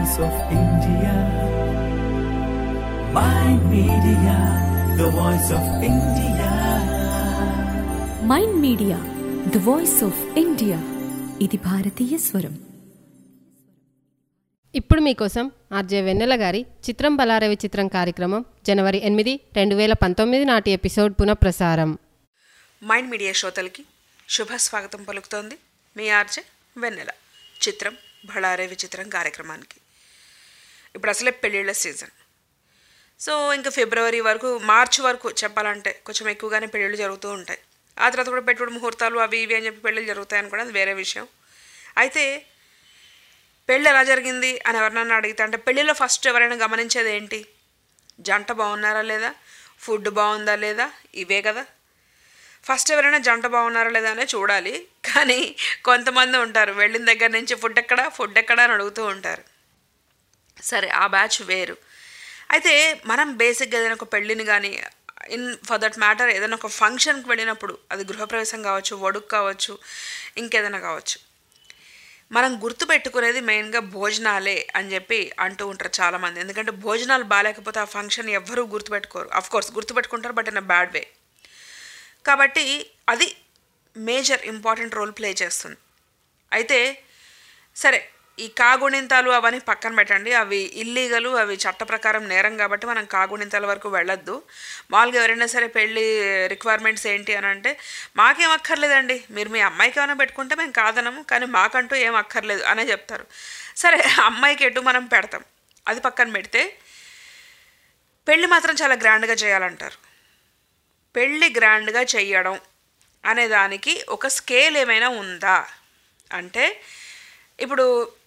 voice of India. My media, the voice of India. Mind media the voice of India ఇది భారతీయ స్వరం ఇప్పుడు మీకోసం ఆర్జే వెన్నెల గారి చిత్రం బలారవి చిత్రం కార్యక్రమం జనవరి ఎనిమిది రెండు వేల పంతొమ్మిది నాటి ఎపిసోడ్ పునఃప్రసారం మైండ్ మీడియా శ్రోతలకి శుభ స్వాగతం పలుకుతోంది మీ ఆర్జే వెన్నెల చిత్రం బళారే విచిత్రం కార్యక్రమానికి ఇప్పుడు అసలే పెళ్ళిళ్ళ సీజన్ సో ఇంకా ఫిబ్రవరి వరకు మార్చ్ వరకు చెప్పాలంటే కొంచెం ఎక్కువగానే పెళ్ళిళ్ళు జరుగుతూ ఉంటాయి ఆ తర్వాత కూడా పెట్టుబడి ముహూర్తాలు అవి ఇవి అని చెప్పి పెళ్ళిళ్ళు జరుగుతాయి అనుకోవడం అది వేరే విషయం అయితే పెళ్ళి ఎలా జరిగింది అని ఎవరినన్నా అడిగితే అంటే పెళ్ళిలో ఫస్ట్ ఎవరైనా గమనించేది ఏంటి జంట బాగున్నారా లేదా ఫుడ్ బాగుందా లేదా ఇవే కదా ఫస్ట్ ఎవరైనా జంట బాగున్నారా లేదా అనే చూడాలి కానీ కొంతమంది ఉంటారు వెళ్ళిన దగ్గర నుంచి ఫుడ్ ఎక్కడా ఫుడ్ ఎక్కడా అని అడుగుతూ ఉంటారు సరే ఆ బ్యాచ్ వేరు అయితే మనం బేసిక్గా ఏదైనా ఒక పెళ్ళిని కానీ ఇన్ ఫర్ దట్ మ్యాటర్ ఏదైనా ఒక ఫంక్షన్కి వెళ్ళినప్పుడు అది గృహప్రవేశం కావచ్చు వడుకు కావచ్చు ఇంకేదైనా కావచ్చు మనం గుర్తుపెట్టుకునేది మెయిన్గా భోజనాలే అని చెప్పి అంటూ ఉంటారు చాలామంది ఎందుకంటే భోజనాలు బాగాలేకపోతే ఆ ఫంక్షన్ ఎవ్వరూ గుర్తుపెట్టుకోరు అఫ్ కోర్స్ గుర్తుపెట్టుకుంటారు but in a bad way కాబట్టి అది మేజర్ ఇంపార్టెంట్ రోల్ ప్లే చేస్తుంది అయితే సరే ఈ కాగుణింతాలు అవన్నీ పక్కన పెట్టండి అవి ఇల్లీగలు అవి చట్ట ప్రకారం నేరం కాబట్టి మనం కాగుణింతాల వరకు వెళ్ళొద్దు మామూలుగా ఎవరైనా సరే పెళ్ళి రిక్వైర్మెంట్స్ ఏంటి అని అంటే మాకేం అక్కర్లేదండి మీరు మీ అమ్మాయికి ఏమైనా పెట్టుకుంటే మేము కాదనము కానీ మాకంటూ ఏం అక్కర్లేదు అనే చెప్తారు సరే అమ్మాయికి ఎటు మనం పెడతాం అది పక్కన పెడితే పెళ్ళి మాత్రం చాలా గ్రాండ్గా చేయాలంటారు పెళ్ళి గ్రాండ్గా చెయ్యడం అనే దానికి ఒక స్కేల్ ఏమైనా ఉందా అంటే ఇప్పుడు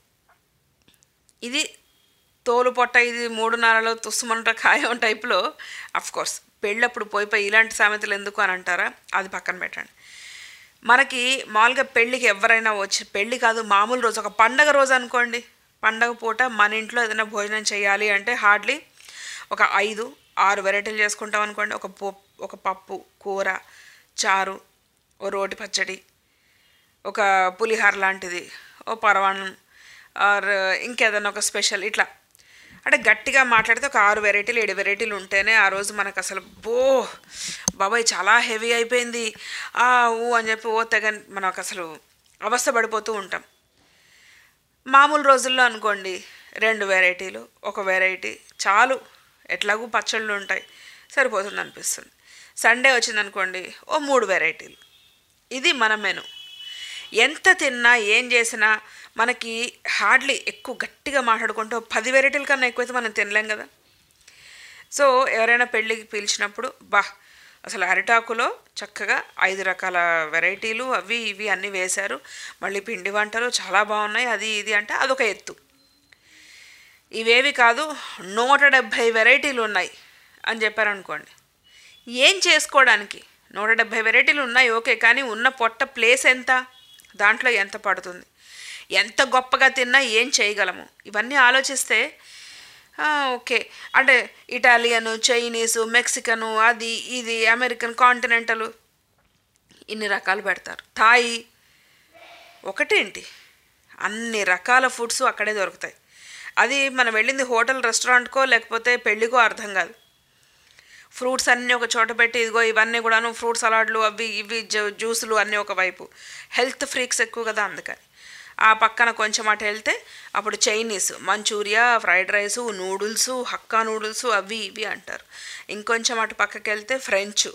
ఇది తోలు పొట్ట ఇది మూడు నాలలో తుస్సుమంట ఖాయం టైప్లో కోర్స్ పెళ్ళప్పుడు పోయి పోయి ఇలాంటి సామెతలు ఎందుకు అని అంటారా అది పక్కన పెట్టండి మనకి మామూలుగా పెళ్ళికి ఎవరైనా వచ్చి పెళ్ళి కాదు మామూలు రోజు ఒక పండగ రోజు అనుకోండి పండగ పూట మన ఇంట్లో ఏదైనా భోజనం చేయాలి అంటే హార్డ్లీ ఒక ఐదు ఆరు వెరైటీలు చేసుకుంటాం అనుకోండి ఒక పో ఒక పప్పు కూర చారు ఓ రోటి పచ్చడి ఒక పులిహార లాంటిది ఓ పరవాణం ఆర్ ఇంకేదైనా ఒక స్పెషల్ ఇట్లా అంటే గట్టిగా మాట్లాడితే ఒక ఆరు వెరైటీలు ఏడు వెరైటీలు ఉంటేనే ఆ రోజు మనకు అసలు బో బాబాయ్ చాలా హెవీ అయిపోయింది ఆ ఊ అని చెప్పి ఓ తెగ మనకు అసలు అవస్థ పడిపోతూ ఉంటాం మామూలు రోజుల్లో అనుకోండి రెండు వెరైటీలు ఒక వెరైటీ చాలు ఎట్లాగూ పచ్చళ్ళు ఉంటాయి సరిపోతుంది అనిపిస్తుంది సండే వచ్చిందనుకోండి ఓ మూడు వెరైటీలు ఇది మన మెను ఎంత తిన్నా ఏం చేసినా మనకి హార్డ్లీ ఎక్కువ గట్టిగా మాట్లాడుకుంటూ పది వెరైటీల కన్నా ఎక్కువైతే మనం తినలేం కదా సో ఎవరైనా పెళ్ళికి పిలిచినప్పుడు బా అసలు అరిటాకులో చక్కగా ఐదు రకాల వెరైటీలు అవి ఇవి అన్నీ వేశారు మళ్ళీ పిండి వంటలు చాలా బాగున్నాయి అది ఇది అంటే అదొక ఎత్తు ఇవేవి కాదు నూట డెబ్భై వెరైటీలు ఉన్నాయి అని చెప్పారనుకోండి ఏం చేసుకోవడానికి నూట డెబ్భై వెరైటీలు ఉన్నాయి ఓకే కానీ ఉన్న పొట్ట ప్లేస్ ఎంత దాంట్లో ఎంత పడుతుంది ఎంత గొప్పగా తిన్నా ఏం చేయగలము ఇవన్నీ ఆలోచిస్తే ఆ, ఓకే అంటే ఇటాలియను చైనీసు మెక్సికను అది ఇది అమెరికన్ కాంటినెంటల్ ఇన్ని రకాలు పెడతారు థాయి ఒకటేంటి అన్ని రకాల ఫుడ్స్ అక్కడే దొరుకుతాయి అది మనం వెళ్ళింది హోటల్ రెస్టారెంట్కో లేకపోతే పెళ్ళికో అర్థం కాదు ఫ్రూట్స్ అన్నీ ఒక చోట పెట్టి ఇదిగో ఇవన్నీ కూడాను ఫ్రూట్ సలాడ్లు అవి ఇవి జ్యూ- జ్యూసులు అన్నీ ఒకవైపు హెల్త్ ఫ్రీక్స్ ఎక్కువ కదా అందుకని ఆ పక్కన కొంచెం అటు వెళ్తే అప్పుడు Chinese manchuria fried rice noodles hakka noodles అవి ఇవి అంటారు ఇంకొంచెం అటు పక్కకి వెళ్తే ఫ్రెంచ్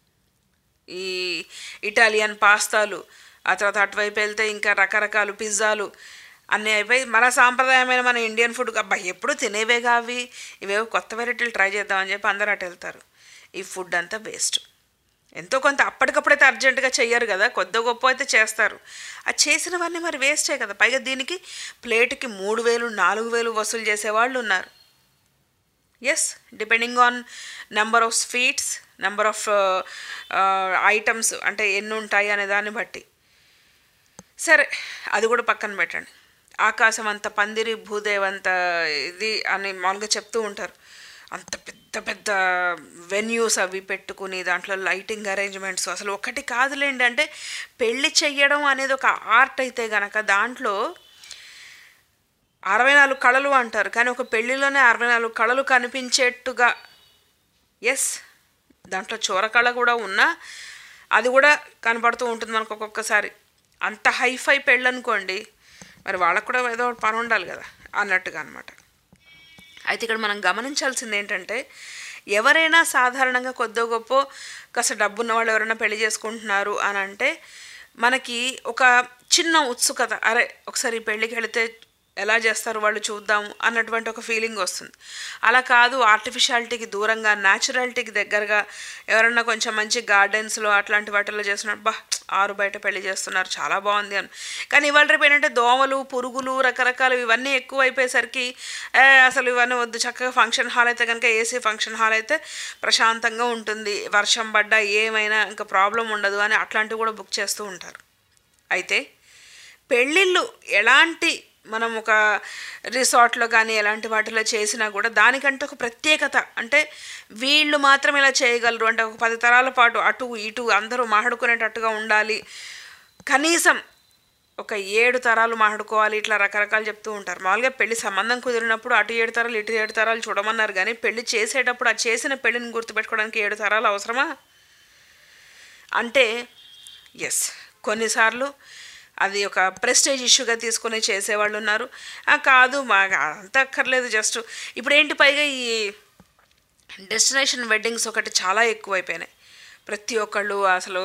ఈ ఇటాలియన్ పాస్తాలు ఆ తర్వాత అటువైపు వెళ్తే ఇంకా రకరకాలు పిజ్జాలు అన్నీ అయిపోయి మన సాంప్రదాయమైన మన ఇండియన్ ఫుడ్ అబ్బా ఎప్పుడు తినేవేగా అవి ఇవేవో కొత్త వెరైటీలు ట్రై చేద్దామని చెప్పి అందరూ అటు వెళ్తారు ఈ ఫుడ్ అంతా వేస్ట్ ఎంతో కొంత అప్పటికప్పుడైతే అర్జెంటుగా చెయ్యరు కదా కొద్ది గొప్ప అయితే చేస్తారు ఆ చేసినవన్నీ మరి వేస్టే కదా పైగా దీనికి ప్లేట్కి మూడు వేలు నాలుగు వేలు వసూలు చేసేవాళ్ళు ఉన్నారు yes depending on number of sweets number of items అంటే ఎన్ని ఉంటాయి అనే దాన్ని బట్టి సరే అది కూడా పక్కన పెట్టండి ఆకాశం అంత పందిరి భూదేవంత ఇది అని మామూలుగా చెప్తూ ఉంటారు అంత పెద్ద పెద్ద వెన్యూస్ అవి పెట్టుకుని దాంట్లో లైటింగ్ అరేంజ్మెంట్స్ అసలు ఒకటి కాదులేండి అంటే పెళ్ళి చెయ్యడం అనేది ఒక ఆర్ట్ అయితే గనక దాంట్లో అరవై నాలుగు కళలు అంటారు కానీ ఒక పెళ్లిలోనే అరవై నాలుగు కళలు కనిపించేట్టుగా ఎస్ దాంట్లో చోర కళ కూడా ఉన్నా అది కూడా కనపడుతూ ఉంటుంది మనకు ఒక్కొక్కసారి అంత హైఫై పెళ్ళి అనుకోండి మరి వాళ్ళకు కూడా ఏదో ఒకటి పని ఉండాలి కదా అన్నట్టుగా అనమాట అయితే ఇక్కడ మనం గమనించాల్సింది ఏంటంటే ఎవరైనా సాధారణంగా కొద్దో గొప్ప కాస్త డబ్బున్న వాళ్ళు ఎవరైనా పెళ్లి చేసుకుంటున్నారు అని అంటే మనకి ఒక చిన్న ఉత్సుకత అరే ఒకసారి ఈ పెళ్ళికి వెళితే ఎలా చేస్తారు వాళ్ళు చూద్దాం అన్నటువంటి ఒక ఫీలింగ్ వస్తుంది అలా కాదు ఆర్టిఫిషియాలిటీకి దూరంగా న్యాచురాలిటీకి దగ్గరగా ఎవరన్నా కొంచెం మంచి గార్డెన్స్లో అట్లాంటి వాటిల్లో చేస్తున్నారు బా ఆరు బయట పెళ్లి చేస్తున్నారు చాలా బాగుంది అని కానీ ఇవాళ రేపు ఏంటంటే దోమలు పురుగులు రకరకాలు ఇవన్నీ ఎక్కువ అయిపోయేసరికి "ఏ, అసలు ఇవన్నీ వద్దు చక్కగా ఫంక్షన్ హాల్ అయితే కనుక ఏసీ ఫంక్షన్ హాల్ అయితే ప్రశాంతంగా ఉంటుంది వర్షం పడ్డా ఏమైనా ఇంకా ప్రాబ్లం ఉండదు అని అట్లాంటివి కూడా బుక్ చేస్తూ ఉంటారు అయితే పెళ్ళిళ్ళు ఎలాంటి మనం ఒక రిసార్ట్లో కానీ ఎలాంటి వాటిలో చేసినా కూడా దానికంటే ఒక ప్రత్యేకత అంటే వీళ్ళు మాత్రం ఇలా చేయగలరు అంటే ఒక పది తరాల పాటు అటు ఇటు అందరూ మాట్లాడుకునేటట్టుగా ఉండాలి కనీసం ఒక ఏడు తరాలు మాట్లాడుకోవాలి ఇట్లా రకరకాలు చెప్తూ ఉంటారు మామూలుగా పెళ్లి సంబంధం కుదిరినప్పుడు అటు ఏడు తరాలు ఇటు ఏడు తరాలు చూడమన్నారు కానీ పెళ్లి చేసేటప్పుడు ఆ చేసిన పెళ్లిని గుర్తుపెట్టుకోవడానికి ఏడు తరాలు అవసరమా అంటే ఎస్ కొన్నిసార్లు అది ఒక ప్రెస్టేజ్ ఇష్యూగా తీసుకొని చేసేవాళ్ళు ఉన్నారు "ఆ, కాదు మాకు అంత అక్కర్లేదు జస్ట్ ఇప్పుడు ఏంటి పైగా ఈ డెస్టినేషన్ వెడ్డింగ్స్ ఒకటి చాలా ఎక్కువైపోయినాయి ప్రతి ఒక్కళ్ళు అసలు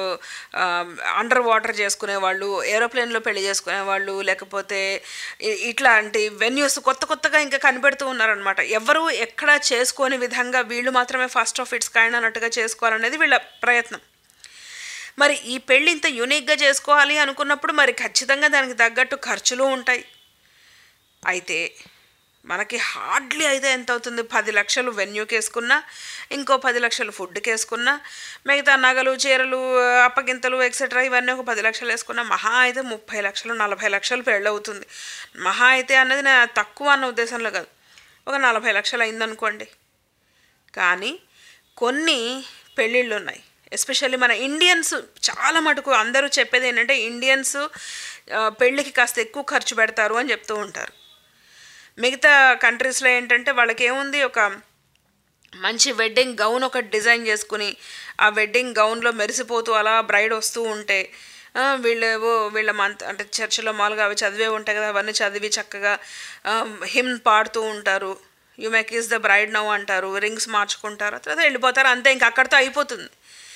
అండర్ వాటర్ చేసుకునే వాళ్ళు ఏరోప్లేన్లో పెళ్లి చేసుకునే వాళ్ళు లేకపోతే ఇ- ఇట్లాంటి వెన్యూస్ కొత్త కొత్తగా ఇంకా కనిపెడుతూ ఉన్నారనమాట ఎవరు ఎక్కడ చేసుకోని విధంగా వీళ్ళు మాత్రమే ఫస్ట్ ఆఫ్ ఇట్స్ కైండ్ అన్నట్టుగా చేసుకోవాలనేది వీళ్ళ ప్రయత్నం మరి ఈ పెళ్ళి ఇంత యూనిక్గా చేసుకోవాలి అనుకున్నప్పుడు మరి ఖచ్చితంగా దానికి తగ్గట్టు ఖర్చులు ఉంటాయి అయితే మనకి హార్డ్లీ అయితే ఎంత అవుతుంది పది లక్షలు వెన్యూకి వేసుకున్నా ఇంకో పది లక్షలు ఫుడ్కి వేసుకున్నా మిగతా నగలు చీరలు అప్పగింతలు ఎక్సెట్రా ఇవన్నీ ఒక పది లక్షలు వేసుకున్నా మహా అయితే ముప్పై లక్షలు నలభై లక్షలు పెళ్ళి అవుతుంది మహా అయితే అన్నది నా తక్కువ అన్న ఉద్దేశంలో కాదు ఒక నలభై లక్షలు అయిందనుకోండి కానీ కొన్ని పెళ్ళిళ్ళు ఉన్నాయి ఎస్పెషల్లీ మన ఇండియన్స్ చాలా మటుకు అందరూ చెప్పేది ఏంటంటే ఇండియన్స్ ఆ, పెళ్ళికి కాస్త ఎక్కువ ఖర్చు పెడతారు అని చెప్తూ ఉంటారు మిగతా కంట్రీస్లో ఏంటంటే వాళ్ళకి ఏముంది ఒక మంచి వెడ్డింగ్ గౌన్ ఒకటి డిజైన్ చేసుకుని ఆ వెడ్డింగ్ గౌన్లో మెరిసిపోతూ అలా బ్రైడ్ వస్తూ ఉంటే ఆ, వీళ్ళేవో వీళ్ళ మంత్ అంటే చర్చిలో మామూలుగా అవి చదివే ఉంటాయి కదా అవన్నీ చదివి చక్కగా హిమ్ పాడుతూ ఉంటారు you may kiss the bride now అంటారు రింగ్స్ మార్చుకుంటారు ఆ తర్వాత వెళ్ళిపోతారు అంతే ఇంక అక్కడితో అయిపోతుంది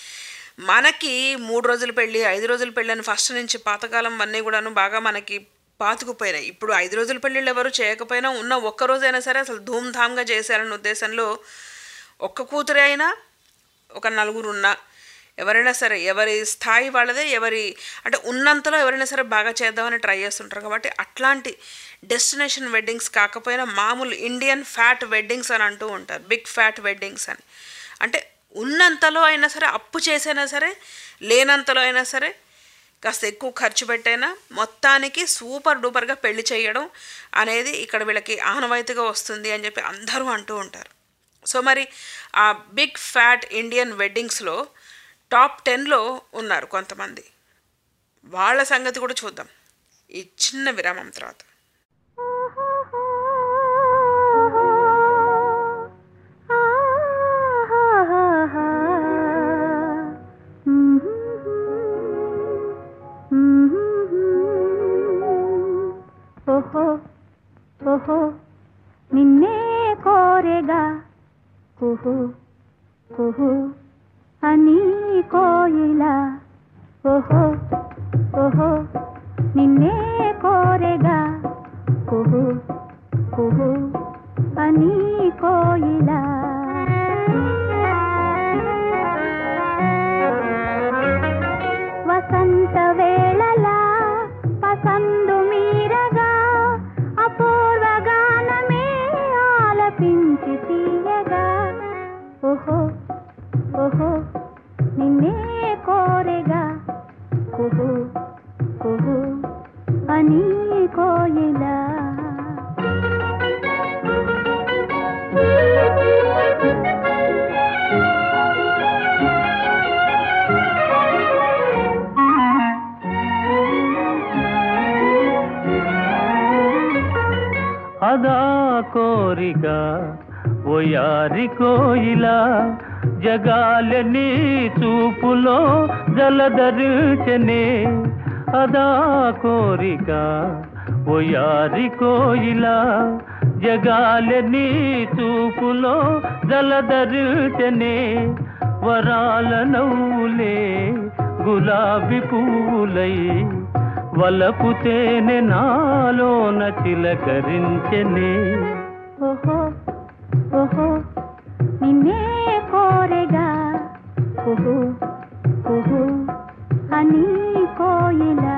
మనకి మూడు రోజులు పెళ్ళి ఐదు రోజుల పెళ్ళి అని ఫస్ట్ నుంచి పాతకాలం అన్నీ కూడాను బాగా మనకి పాతుకుపోయినాయి ఇప్పుడు ఐదు రోజుల పెళ్ళిళ్ళు ఎవరు చేయకపోయినా ఉన్న ఒక్క రోజైనా సరే అసలు ధూమ్ధామ్గా చేశారన్న ఉద్దేశంలో ఒక్క కూతురే అయినా ఒక నలుగురు ఉన్నా ఎవరైనా సరే ఎవరి స్థాయి వాళ్ళదే ఎవరి అంటే ఉన్నంతలో ఎవరైనా సరే బాగా చేద్దామని ట్రై చేస్తుంటారు కాబట్టి అట్లాంటి డెస్టినేషన్ వెడ్డింగ్స్ కాకపోయినా మామూలు ఇండియన్ ఫ్యాట్ వెడ్డింగ్స్ అని అంటూ ఉంటారు బిగ్ ఫ్యాట్ వెడ్డింగ్స్ అని అంటే ఉన్నంతలో అయినా సరే అప్పు చేసైనా సరే లేనంతలో అయినా సరే కాస్త ఎక్కువ ఖర్చు పెట్టైనా మొత్తానికి సూపర్ డూపర్గా పెళ్లి చేయడం అనేది ఇక్కడ వీళ్ళకి ఆనవాయితీగా వస్తుంది అని చెప్పి అందరూ అంటూ ఉంటారు సో మరి ఆ బిగ్ ఫ్యాట్ ఇండియన్ వెడ్డింగ్స్లో టాప్ టెన్లో ఉన్నారు కొంతమంది వాళ్ళ సంగతి కూడా చూద్దాం ఈ చిన్న విరామం తర్వాత ఓహో ఓహో నిన్నే కోరెగా ఓహో ఓహో అని కోయిల ఓహో ఓహో నిన్నే కోరెగా ఓహో ఓహో అని కోయిల వసంత వేళలా పసందు మీరగా అపూర్వ గానమే ఆలపించి తీయగా ఓహో ఓహో నిన్నే కోరెగా ఓహో ఓహో అని కోయిలా కోరిక ఓయారి కోయిలా జగాలని చూపులో జలధరించనే అదా కోరిక ఓయారి కోయిలా జగాలని చూపులో జలధరించనే వరాల నవ్వులే గులాబీ పువ్వులై వలపు తేనె నాలోన చిలకరించనే ఓహో ఓహో నిన్నే కోరెగా కుహు కుహు అని కోయిలా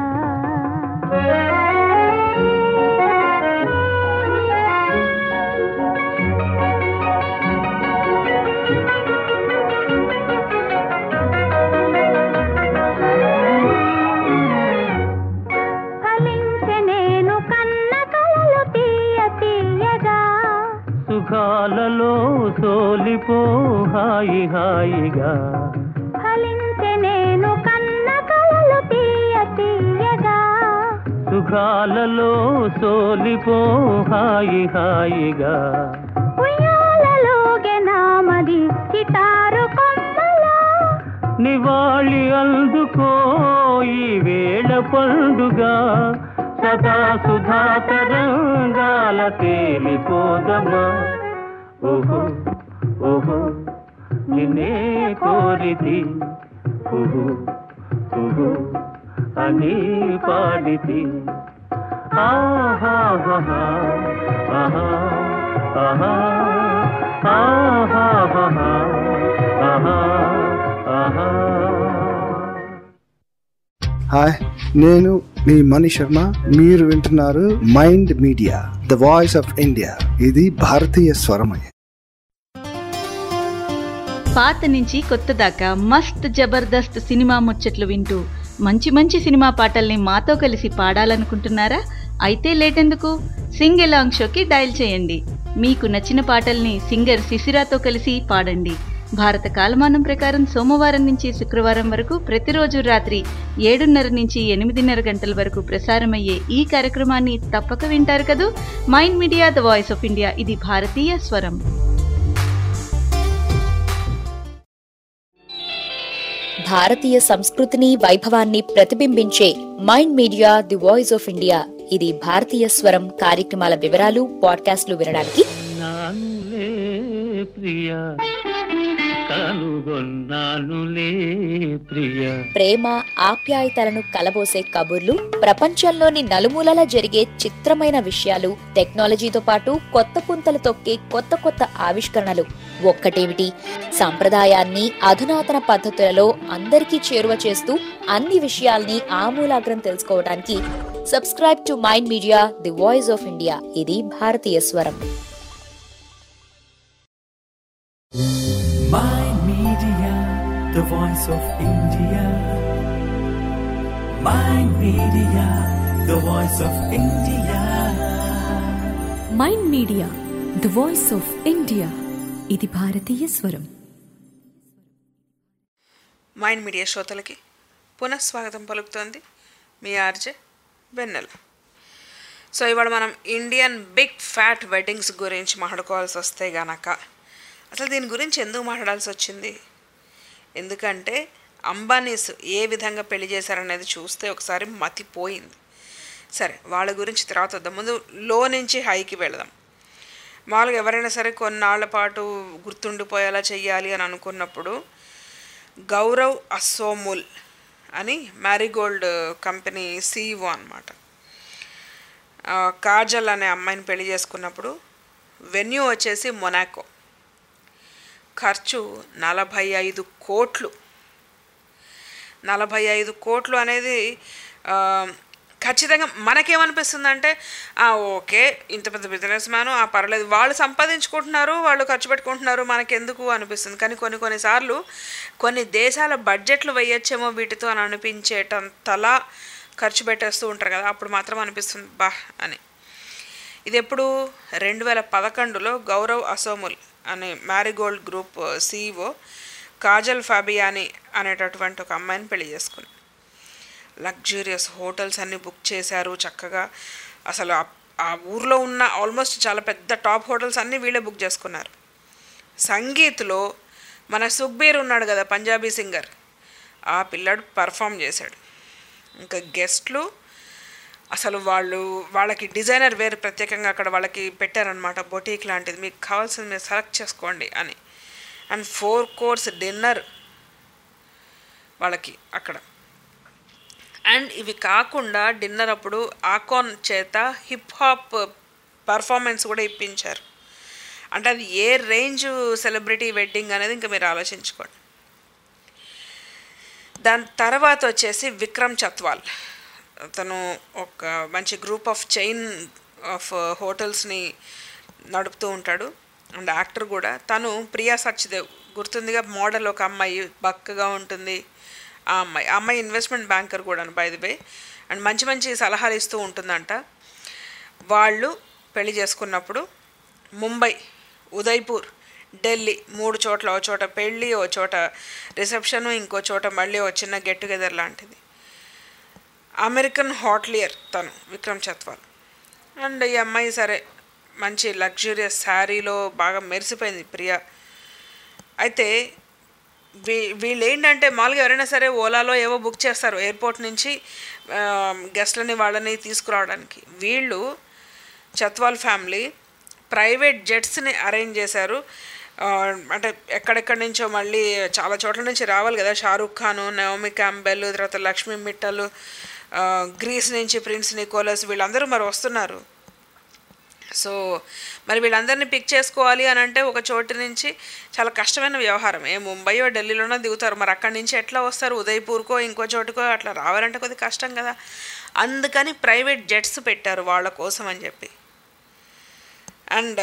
ఫలించె నేను కన్న కలలు తీయ తీయగా సుఖాలలో సోలిపో హాయి హాయిగా ఫలించె నేను కన్న కలలు తీయ తీయగా సుఖాలలో సోలిపో హాయి హాయిగా ఉయ్యాలలోగే నామది చిటారు కొమ్మలా నివాళి అందుకో ఈ వేళ పండుగ సదా సుధా తరంగాల తేలిపోదమా ఓహో ఓహో నిన్నే కోరితి కుహు కుహు అని పాడితి ఆహా ఆహా ఆహా ఆహా ఆహా ఆహా ఆహా హాయ్ నేను మీ మణి శర్మ మీరు వింటున్నారు mind media the voice of India ఇది భారతీయ స్వరమయ పాత నుంచి కొత్త దాకా మస్త్ జబర్దస్త్ సినిమా ముచ్చట్లు వింటూ మంచి మంచి సినిమా పాటల్ని మాతో కలిసి పాడాలనుకుంటున్నారా అయితే లేటెందుకు సింగ్ ఎలాంగ్ షోకి డయల్ చేయండి మీకు నచ్చిన పాటల్ని సింగర్ శిశిరాతో కలిసి పాడండి భారత కాలమానం ప్రకారం సోమవారం నుంచి శుక్రవారం వరకు ప్రతిరోజు రాత్రి ఏడున్నర నుంచి ఎనిమిదిన్నర గంటల వరకు ప్రసారమయ్యే ఈ కార్యక్రమాన్ని తప్పక వింటారు కదూ mind media the voice of India ఇది భారతీయ స్వరం భారతీయ సంస్కృతిని వైభవాన్ని ప్రతిబింబించే mind media the voice of India ఇది భారతీయ స్వరం కార్యక్రమాల వివరాలు పాడ్కాస్ట్లు వినడానికి నానులే ప్రియ కనుగొన్నానులే ప్రియ ప్రేమ ఆప్యాయతలను కలబోసే కబుర్లు ప్రపంచంలోని నలుమూలలా జరిగే చిత్రమైన విషయాలు టెక్నాలజీతో పాటు కొత్త పుంతలు తొక్కే కొత్త కొత్త ఆవిష్కరణలు ఒక్కటేమిటి సంప్రదాయాన్ని అధునాతన పద్ధతులలో అందరికీ చేరువ చేస్తూ అన్ని విషయాల్ని ఆమూలాగ్రం తెలుసుకోవడానికి subscribe to mind media the voice of India ఇది భారతీయ స్వరం Mind Media, the voice of India. Mind Media, the voice of India. Mind media the voice of India ఇది భారతీయ స్వరం మైండ్ మీడియా శ్రోతలకి పునఃస్వాగతం పలుకుతోంది మీ ఆర్జే వెన్నెల సో ఇవాళ మనం ఇండియన్ బిగ్ ఫ్యాట్ వెడ్డింగ్స్ గురించి మాట్లాడుకోవాల్సి వస్తే గనక అసలు దీని గురించి ఎందుకు మాట్లాడాల్సి వచ్చింది ఎందుకంటే అంబానీస్ ఏ విధంగా పెళ్లి చేశారనేది చూస్తే ఒకసారి మతిపోయింది సరే వాళ్ళ గురించి తర్వాత వద్దాం ముందు లో నుంచి హైకి వెళదాం మామూలుగా ఎవరైనా సరే కొన్నాళ్ల పాటు గుర్తుండిపోయేలా చెయ్యాలి అని అనుకున్నప్పుడు గౌరవ్ అసోముల్ అని మ్యారీగోల్డ్ కంపెనీ సీఈఓ అనమాట కాజల్ అనే అమ్మాయిని పెళ్లి చేసుకున్నప్పుడు వెన్యూ వచ్చేసి మొనాకో ఖర్చు నలభై ఐదు కోట్లు నలభై ఐదు కోట్లు అనేది ఆ, ఖచ్చితంగా మనకేమనిపిస్తుందంటే "ఆ, ఓకే ఇంత పెద్ద బిజినెస్ మ్యాన్ ఆ పర్లేదు వాళ్ళు సంపాదించుకుంటున్నారు వాళ్ళు ఖర్చు పెట్టుకుంటున్నారు మనకెందుకు అనిపిస్తుంది కానీ కొన్ని కొన్నిసార్లు కొన్ని దేశాల బడ్జెట్లు వేయొచ్చేమో వీటితో అని అనిపించేటంతలా ఖర్చు పెట్టేస్తూ ఉంటారు కదా అప్పుడు మాత్రం అనిపిస్తుంది బా అని ఇది ఎప్పుడు రెండు వేల పదకొండులో గౌరవ్ అసోముల్ అనే marigold group CEO Kajal Fabiani అనేటటువంటి ఒక అమ్మాయిని పెళ్లి చేసుకుని లగ్జూరియస్ హోటల్స్ అన్నీ బుక్ చేశారు చక్కగా అసలు ఆ ఆ ఊర్లో ఉన్న ఆల్మోస్ట్ చాలా పెద్ద టాప్ హోటల్స్ అన్నీ వీళ్ళే బుక్ చేసుకున్నారు సంగీత్లో మన సుఖ్బీర్ ఉన్నాడు కదా పంజాబీ సింగర్ ఆ పిల్లాడు పర్ఫామ్ చేశాడు ఇంకా గెస్ట్లు అసలు వాళ్ళు వాళ్ళకి డిజైనర్ వేరు ప్రత్యేకంగా అక్కడ వాళ్ళకి పెట్టారనమాట బొటీక్ లాంటిది మీకు కావాల్సింది మీరు సెలెక్ట్ చేసుకోండి అని అండ్ ఫోర్ కోర్స్ డిన్నర్ వాళ్ళకి అక్కడ అండ్ ఇవి కాకుండా డిన్నర్ అప్పుడు ఆకాన్ చేత హిప్ హాప్ పర్ఫార్మెన్స్ కూడా ఇప్పించారు అంటే అది ఏ రేంజ్ సెలబ్రిటీ వెడ్డింగ్ అనేది ఇంకా మీరు ఆలోచించుకోండి దాని తర్వాత వచ్చేసి విక్రమ్ చత్వాల్ అతను ఒక మంచి గ్రూప్ ఆఫ్ చైన్ ఆఫ్ హోటల్స్ని నడుపుతూ ఉంటాడు అండ్ యాక్టర్ కూడా తను ప్రియా సచ్దేవ్ గుర్తుందిగా మోడల్ ఒక అమ్మాయి బక్కగా ఉంటుంది ఆ అమ్మాయి ఆ అమ్మాయి ఇన్వెస్ట్మెంట్ బ్యాంకర్ కూడా బై ది వే అండ్ మంచి మంచి సలహాలు ఇస్తూ ఉంటుందంట వాళ్ళు పెళ్లి చేసుకున్నప్పుడు ముంబై ఉదయ్పూర్ ఢిల్లీ మూడు చోట్ల ఓ చోట పెళ్ళి ఓ చోట రిసెప్షను ఇంకో చోట మళ్ళీ ఓ చిన్న గెట్ టుగెదర్ లాంటిది అమెరికన్ హాట్లియర్ తను విక్రమ్ చత్వాల్ అండ్ ఈ అమ్మాయి సరే మంచి లగ్జూరియస్ శారీలో బాగా మెరిసిపోయింది ప్రియా అయితే వీ వీళ్ళు ఏంటంటే మామూలుగా ఎవరైనా సరే ఓలాలో ఏవో బుక్ చేస్తారు ఎయిర్పోర్ట్ నుంచి ఆ, గెస్ట్లని వాళ్ళని తీసుకురావడానికి వీళ్ళు చత్వాల్ ఫ్యామిలీ ప్రైవేట్ జెట్స్ని అరేంజ్ చేశారు ఆ, అంటే ఎక్కడెక్కడి నుంచో మళ్ళీ చాలా చోట్ల నుంచి రావాలి కదా షారూక్ ఖాన్ నవమి క్యాంబెల్ తర్వాత లక్ష్మీ మిట్టలు ఆ, గ్రీస్ నుంచి ప్రిన్స్ నికోలస్ వీళ్ళందరూ మరి వస్తున్నారు సో మరి వీళ్ళందరినీ పిక్ చేసుకోవాలి అని అంటే ఒక చోటు నుంచి చాలా కష్టమైన వ్యవహారం ఏ ముంబైయో ఢిల్లీలోనో దిగుతారు మరి అక్కడి నుంచి ఎట్లా వస్తారు ఉదయ్పూర్కో ఇంకో చోటుకో అట్లా రావాలంటే కొద్దిగా కష్టం కదా అందుకని ప్రైవేట్ జెట్స్ పెట్టారు వాళ్ళ కోసం అని చెప్పి అండ్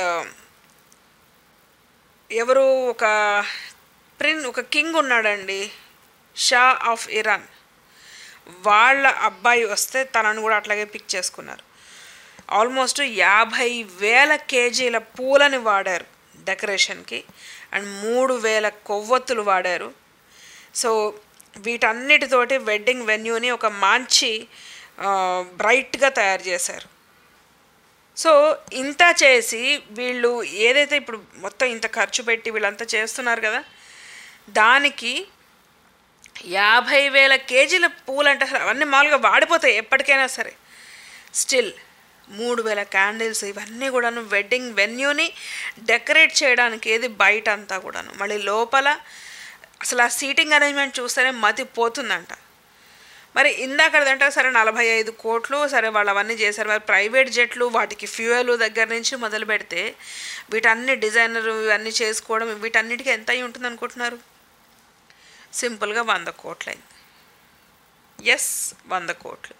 ఎవరు ఒక ప్రిన్ ఒక కింగ్ ఉన్నాడండి షా ఆఫ్ ఇరాన్ వాళ్ళ అబ్బాయి వస్తే తనను కూడా అట్లాగే పిక్ చేసుకున్నారు ఆల్మోస్ట్ యాభై వేల కేజీల పూలని వాడారు డెకరేషన్కి అండ్ మూడు వేల కొవ్వొత్తులు వాడారు సో వీటన్నిటితోటి వెడ్డింగ్ వెన్యూని ఒక మంచి బ్రైట్గా తయారు చేశారు సో ఇంత చేసి వీళ్ళు ఏదైతే ఇప్పుడు మొత్తం ఇంత ఖర్చు పెట్టి వీళ్ళంతా చేస్తున్నారు కదా దానికి యాభై వేల కేజీల పూలు అంటే అసలు అవన్నీ మామూలుగా వాడిపోతాయి ఎప్పటికైనా సరే స్టిల్ మూడు వేల క్యాండిల్స్ ఇవన్నీ కూడాను వెడ్డింగ్ వెన్యూని డెకరేట్ చేయడానికి ఏది బయట అంతా కూడాను మళ్ళీ లోపల అసలు ఆ సీటింగ్ అరేంజ్మెంట్ చూస్తేనే మతి పోతుందంట మరి ఇందాకదంటే సరే నలభై ఐదు కోట్లు సరే వాళ్ళు అవన్నీ చేశారు మరి ప్రైవేట్ జెట్లు వాటికి ఫ్యూయల్ దగ్గర నుంచి మొదలు పెడితే వీటన్ని డిజైనర్ ఇవన్నీ చేసుకోవడం వీటన్నిటికీ ఎంత అయి ఉంటుంది అనుకుంటున్నారు సింపుల్గా వంద కోట్లయింది ఎస్ వంద కోట్లు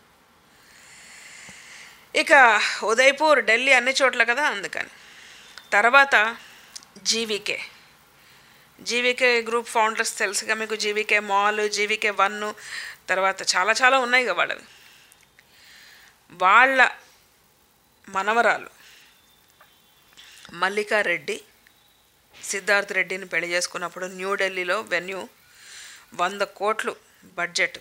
ఇక ఉదయ్పూర్ ఢిల్లీ అన్ని చోట్ల కదా అందుకని తర్వాత జీవీకే జీవీకే గ్రూప్ ఫౌండర్స్ తెలుసుగా మీకు జీవీకే మాల్ జీవీకే వన్ తర్వాత చాలా చాలా ఉన్నాయి కదా వాళ్ళవి వాళ్ళ మనవరాలు మల్లికా రెడ్డి సిద్ధార్థ్ రెడ్డిని పెళ్లి చేసుకున్నప్పుడు న్యూఢిల్లీలో వెన్యూ వంద కోట్లు బడ్జెట్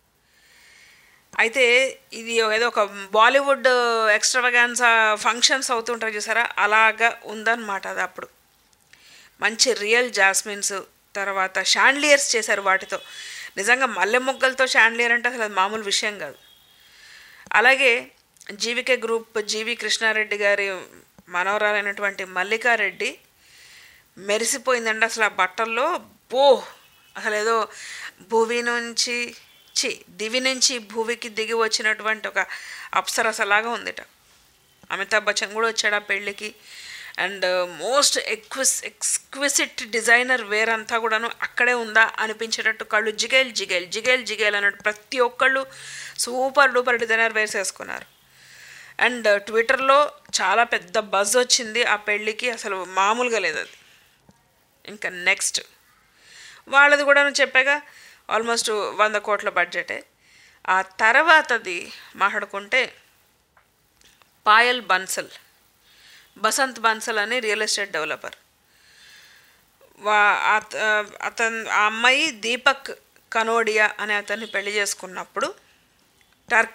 అయితే ఇది ఏదో ఒక బాలీవుడ్ ఎక్స్ట్రావగాన్సా ఫంక్షన్స్ అవుతుంటాయి చూసారా అలాగా ఉందన్నమాట అది అప్పుడు మంచి రియల్ జాస్మిన్స్ తర్వాత షాండ్లియర్స్ చేశారు వాటితో నిజంగా మల్లె మొగ్గలతో షాండ్లియర్ అంటే అసలు అది మామూలు విషయం కాదు అలాగే జీవికే గ్రూప్ జీవి కృష్ణారెడ్డి గారి మనవరాలైనటువంటి మల్లికారెడ్డి మెరిసిపోయిందండి అసలు ఆ బట్టల్లో బో అసలు ఏదో భూమి నుంచి చి దివి నుంచి భూమికి దిగి వచ్చినటువంటి ఒక అప్సరసలాగా ఉందిట అమితాబ్ బచ్చన్ కూడా వచ్చాడు ఆ పెళ్ళికి అండ్ మోస్ట్ ఎక్విస్ ఎక్స్క్విసిట్ డిజైనర్ వేర్ అంతా కూడాను అక్కడే ఉందా అనిపించేటట్టు కళ్ళు జిగేల్ జిగేల్ జిగేల్ జిగేల్ అన్నట్టు ప్రతి ఒక్కళ్ళు సూపర్ డూపర్ డిజైనర్ వేర్స్ వేసుకున్నారు అండ్ ట్విట్టర్లో చాలా పెద్ద బజ్ వచ్చింది ఆ పెళ్ళికి అసలు మామూలుగా లేదు అది ఇంకా నెక్స్ట్ వాళ్ళది కూడా నేను చెప్పాగా ఆల్మోస్ట్ వంద కోట్ల బడ్జెటే ఆ తర్వాతది మాట్లాడుకుంటే పాయల్ బన్సల్ బసంత్ బన్సల్ అని రియల్ ఎస్టేట్ డెవలపర్ వా అత- అతను ఆ అమ్మాయి దీపక్ కనోడియా అనే అతన్ని పెళ్లి చేసుకున్నప్పుడు టర్కీ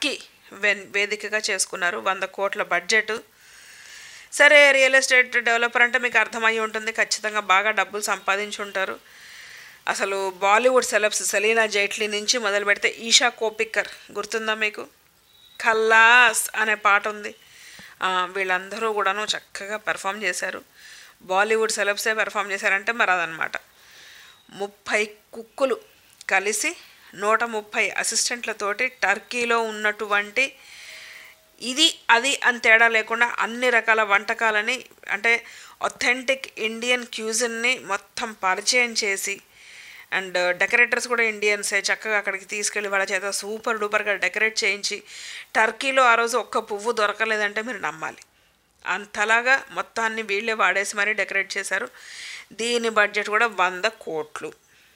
వెన్ వేదికగా చేసుకున్నారు వంద కోట్ల బడ్జెట్ సరే రియల్ ఎస్టేట్ డెవలపర్ అంటే మీకు అర్థమయ్యి ఉంటుంది ఖచ్చితంగా బాగా డబ్బులు సంపాదించి ఉంటారు అసలు బాలీవుడ్ సెలబ్స్ సెలీనా జైట్లీ నుంచి మొదలు పెడితే ఈషా కోపిక్కర్ గుర్తుందా మీకు ఖల్లాస్ అనే పాట ఉంది ఆ, వీళ్ళందరూ కూడాను చక్కగా పెర్ఫామ్ చేశారు బాలీవుడ్ సెలబ్సే పెర్ఫామ్ చేశారంటే మరి అదనమాట ముప్పై కుక్కులు కలిసి నూట ముప్పై అసిస్టెంట్లతోటి టర్కీలో ఉన్నటువంటి ఇది అది అని తేడా లేకుండా అన్ని రకాల వంటకాలని అంటే ఒథెంటిక్ ఇండియన్ క్యూజిన్ని మొత్తం పరిచయం చేసి అండ్ డెకరేటర్స్ కూడా ఇండియన్సే చక్కగా అక్కడికి తీసుకెళ్ళి వాళ్ళ చేత సూపర్ డూపర్గా డెకరేట్ చేయించి టర్కీలో ఆ రోజు ఒక్క పువ్వు దొరకలేదంటే మీరు నమ్మాలి అంతలాగా మొత్తాన్ని వీళ్ళే వాడేసి మరీ డెకరేట్ చేశారు దీని బడ్జెట్ కూడా వంద కోట్లు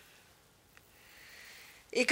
ఇక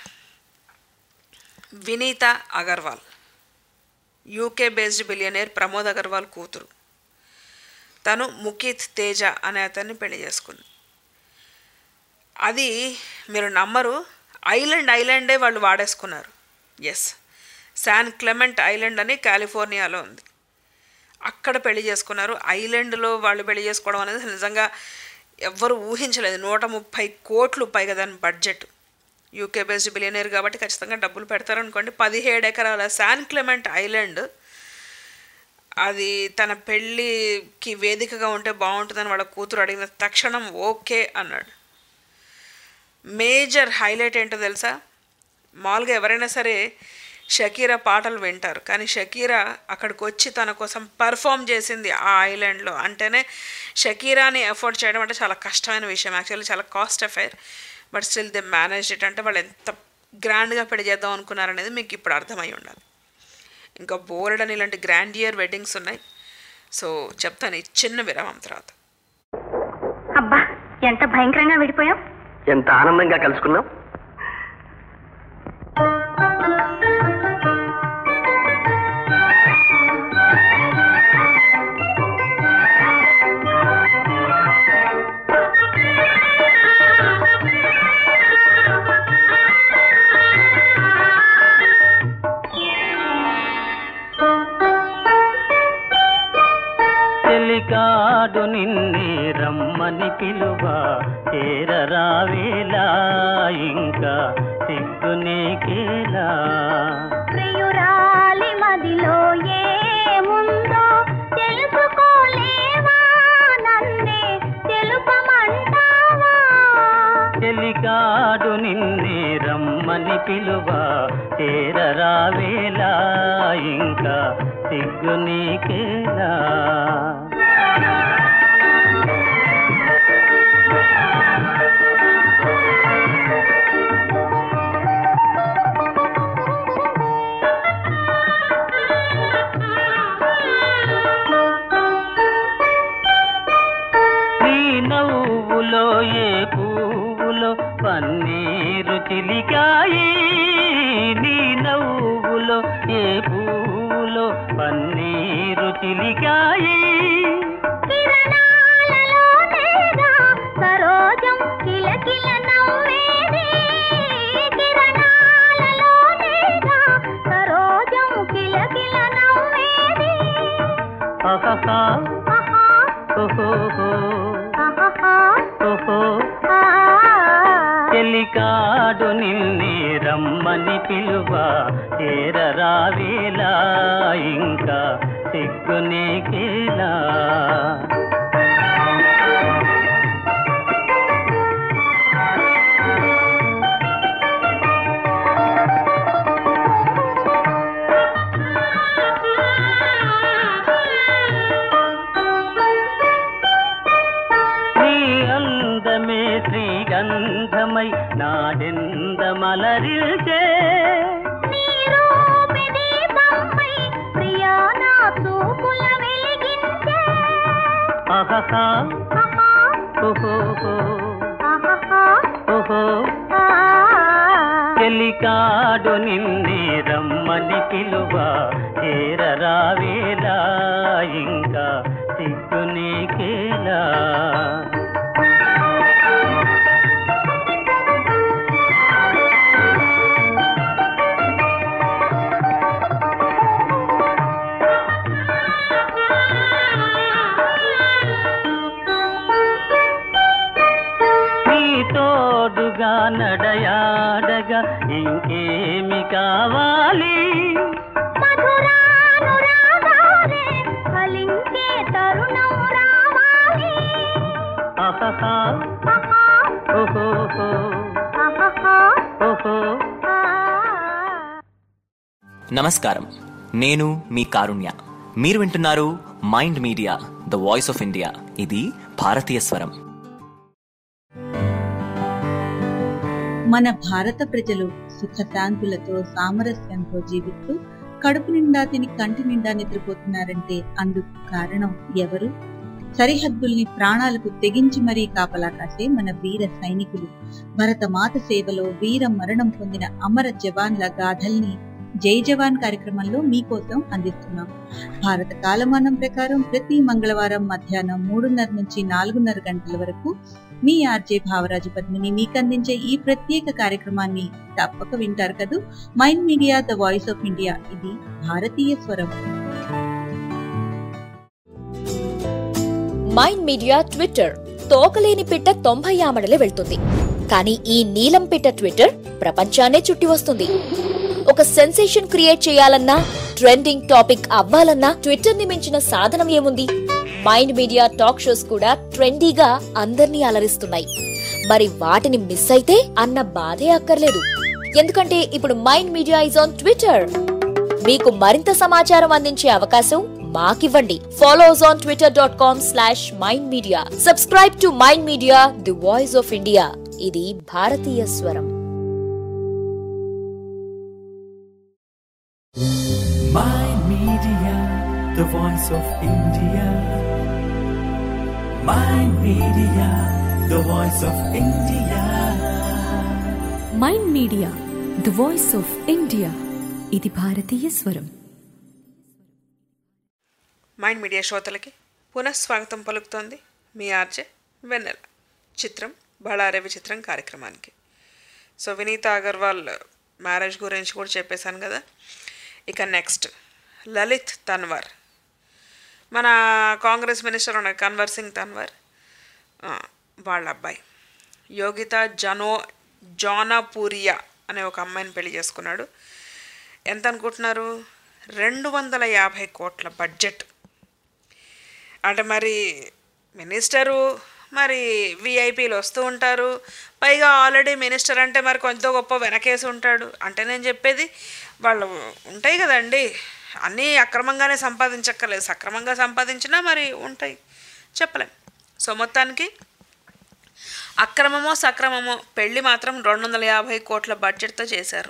Vineeta Agarwal UK based billionaire Pramod Agarwal కూతురు తను ముఖిత్ తేజ అనే అతన్ని పెళ్లి చేసుకుంది అది మీరు నమ్మరు ఐలాండ్ ఐలాండే వాళ్ళు వాడేసుకున్నారు ఎస్ శాన్ క్లెమెంట్ ఐలాండ్ అని కాలిఫోర్నియాలో ఉంది అక్కడ పెళ్లి చేసుకున్నారు ఐలాండ్లో వాళ్ళు పెళ్లి చేసుకోవడం అనేది నిజంగా ఎవ్వరు ఊహించలేదు నూట ముప్పై కోట్లు పైగా దాని బడ్జెట్ యూకే బేస్డ్ బిలియనీర్ కాబట్టి ఖచ్చితంగా డబ్బులు పెడతారనుకోండి పదిహేడు ఎకరాల శాన్ క్లెమెంట్ ఐలాండ్ అది తన పెళ్ళికి వేదికగా ఉంటే బాగుంటుందని వాళ్ళ కూతురు అడిగిన తక్షణం ఓకే అన్నాడు మేజర్ హైలైట్ ఏంటో తెలుసా మామూలుగా ఎవరైనా సరే షకీరా పాటలు వింటారు కానీ షకీరా అక్కడికి వచ్చి తన కోసం పర్ఫామ్ చేసింది ఆ ఐలాండ్లో అంటేనే షకీరాని ఎఫోర్డ్ చేయడం అంటే చాలా కష్టమైన విషయం యాక్చువల్లీ చాలా cost affair but still they manage it అంటే వాళ్ళు ఎంత గ్రాండ్గా పెళ్లి చేద్దాం అనుకున్నారనేది మీకు ఇప్పుడు అర్థమై ఉండాలి ఇంకా బోర్డ్ అని ఇలాంటి గ్రాండ్ ఇయర్ వెడ్డింగ్స్ ఉన్నాయి సో చెప్తాను ఈ చిన్న విరామం తర్వాత అబ్బా ఎంత భయంకరంగా విడిపోయాం ఎంత ఆనందంగా కలుసుకున్నాం చెలికాడు నిన్నే రమ్మని పిలువ చేరరావేలా ఇంకా సిగ్గు నీకేలా ప్రియురాలి మదిలో ఏముందో తెలుసుకోలేవా నన్నే తెలుపమంటావా చెలికాడు నిన్నే రమ్మని పిలువ చేరరావేలా ఇంకా సిగ్గు నీకేలా నీ నవ్వులో ఏ పువ్వులో పన్నీరు చిలికాయి నీ నవ్వులో ఏ పువ్వులో పన్నీరు చిలికాయి కిరణాలలోనేగా సరోజం కిలకిల నవ్వేది కిరణాలలోనేగా సరోజం కిలకిల నవ్వేది ఆహాహా ఆహా ఓహోహో ఆహాహా ఓహో ఆ చెలికాడు నిన్నే రమ్మని పిలువ చేరరావేలా ఇంకా సిగ్గు నీకేలా నీ అందమే శ్రీగంధమై నాడెందమలరిల్చే నీ రూపి దీపంపై ప్రియా నా చూపుల వెలిగించే ఆహాహా ఆహా ఓహోహో ఆహాహా ఓహో ఆ చెలికాడు నిన్నే రమ్మని పిలువ చేరరావేలా ఇంకా సిగ్గు నీకేలా జంటలుగా నడయాడగా ఇంకేమి కావాలి మధురానురాగాలే ఫలించే తరుణం రావాలి ఆహాహా ఆహా, ఓహోహో ఆహాహా, ఓహో ఆ. నమస్కారం నేను మీ కారుణ్య మీరు వింటున్నారు mind media the voice of India ఇది భారతీయ స్వరం మన భారత ప్రజలు సుఖశాంతులతో సామరస్యంతో జీవిస్తూ కడుపు నిండా తిని కంటి నిండా నిద్రపోతున్నారంటే అందుకు కారణం ఎవరు సరిహద్దుల్ని ప్రాణాలకు తెగించి మరీ కాపలా కాసే మన వీర సైనికులు భరతమాత సేవలో వీర మరణం పొందిన అమర జవాన్ల గాథల్ని జై జవాన్ కార్యక్రమంలో మీకోసం అందిస్తున్నాం భారత కాలమానం ప్రకారం ప్రతి మంగళవారం మధ్యాహ్నం మూడున్నర నుంచి నాలుగున్నర గంటల వరకు మీ ఆర్జే భావరాజు పద్మిని మీకు అందించే ఈ ప్రత్యేక కార్యక్రమాన్ని తప్పక వింటారు కదూ mind media the voice of India ఇది భారతీయ స్వరం మైండ్ మీడియా ట్విట్టర్ తోకలేని పిట్ట తొంభై ఆమడలే వెళ్తుంది కానీ ఈ నీలం పిట్ట ట్విట్టర్ ప్రపంచాన్నే చుట్టి వస్తుంది ఒక సెన్సేషన్ క్రియేట్ చేయాలన్నా ట్రెండింగ్ టాపిక్ అవ్వాలన్నా ట్విట్టర్ ని మించిన సాధనం ఏముంది మైండ్ మీడియా టాక్ షోస్ కూడా ట్రెండీగా అందర్నీ అలరిస్తున్నాయి మరి వాటిని మిస్ అయితే అన్న బాధే అక్కర్లేదు ఎందుకంటే ఇప్పుడు mind media is on Twitter మీకు మరింత సమాచారం అందించే అవకాశం మాకివ్వండి follow us on Twitter dot com slash mind media subscribe to mind media the voice of India ఇది భారతీయ స్వరం Mind Media, the voice of India. Mind Media, the voice of India. Mind media the voice of India ఇది భారతీయ స్వరం mind media శ్రోతలకి పునఃస్వాగతం పలుకుతోంది మీ RJ వెన్నెల చిత్రం బళారే విచిత్రం కార్యక్రమానికి సో వినీత అగర్వాల్ మ్యారేజ్ గురించి కూడా చెప్పేశాను కదా ఇక నెక్స్ట్ లలిత్ తన్వర్ మన కాంగ్రెస్ మినిస్టర్ ఉన్న కన్వర్ సింగ్ తన్వర్ ఆ, వాళ్ళ అబ్బాయి యోగిత జనో జోనాపూరియా అనే ఒక అమ్మాయిని పెళ్లి చేసుకున్నాడు ఎంత అనుకుంటున్నారు రెండు వందల యాభై కోట్ల బడ్జెట్ అంటే మరి మినిస్టరు మరి విఐపీలు వస్తూ ఉంటారు పైగా ఆల్రెడీ మినిస్టర్ అంటే మరి కొంత గొప్ప వెనకేసి ఉంటాడు అంటే నేను చెప్పేది వాళ్ళు ఉంటాయి కదండి అన్నీ అక్రమంగానే సంపాదించక్కర్లేదు సక్రమంగా సంపాదించినా మరి ఉంటాయి చెప్పలేం సో మొత్తానికి అక్రమమో సక్రమమో పెళ్ళి మాత్రం రెండు వందల యాభై కోట్ల బడ్జెట్తో చేశారు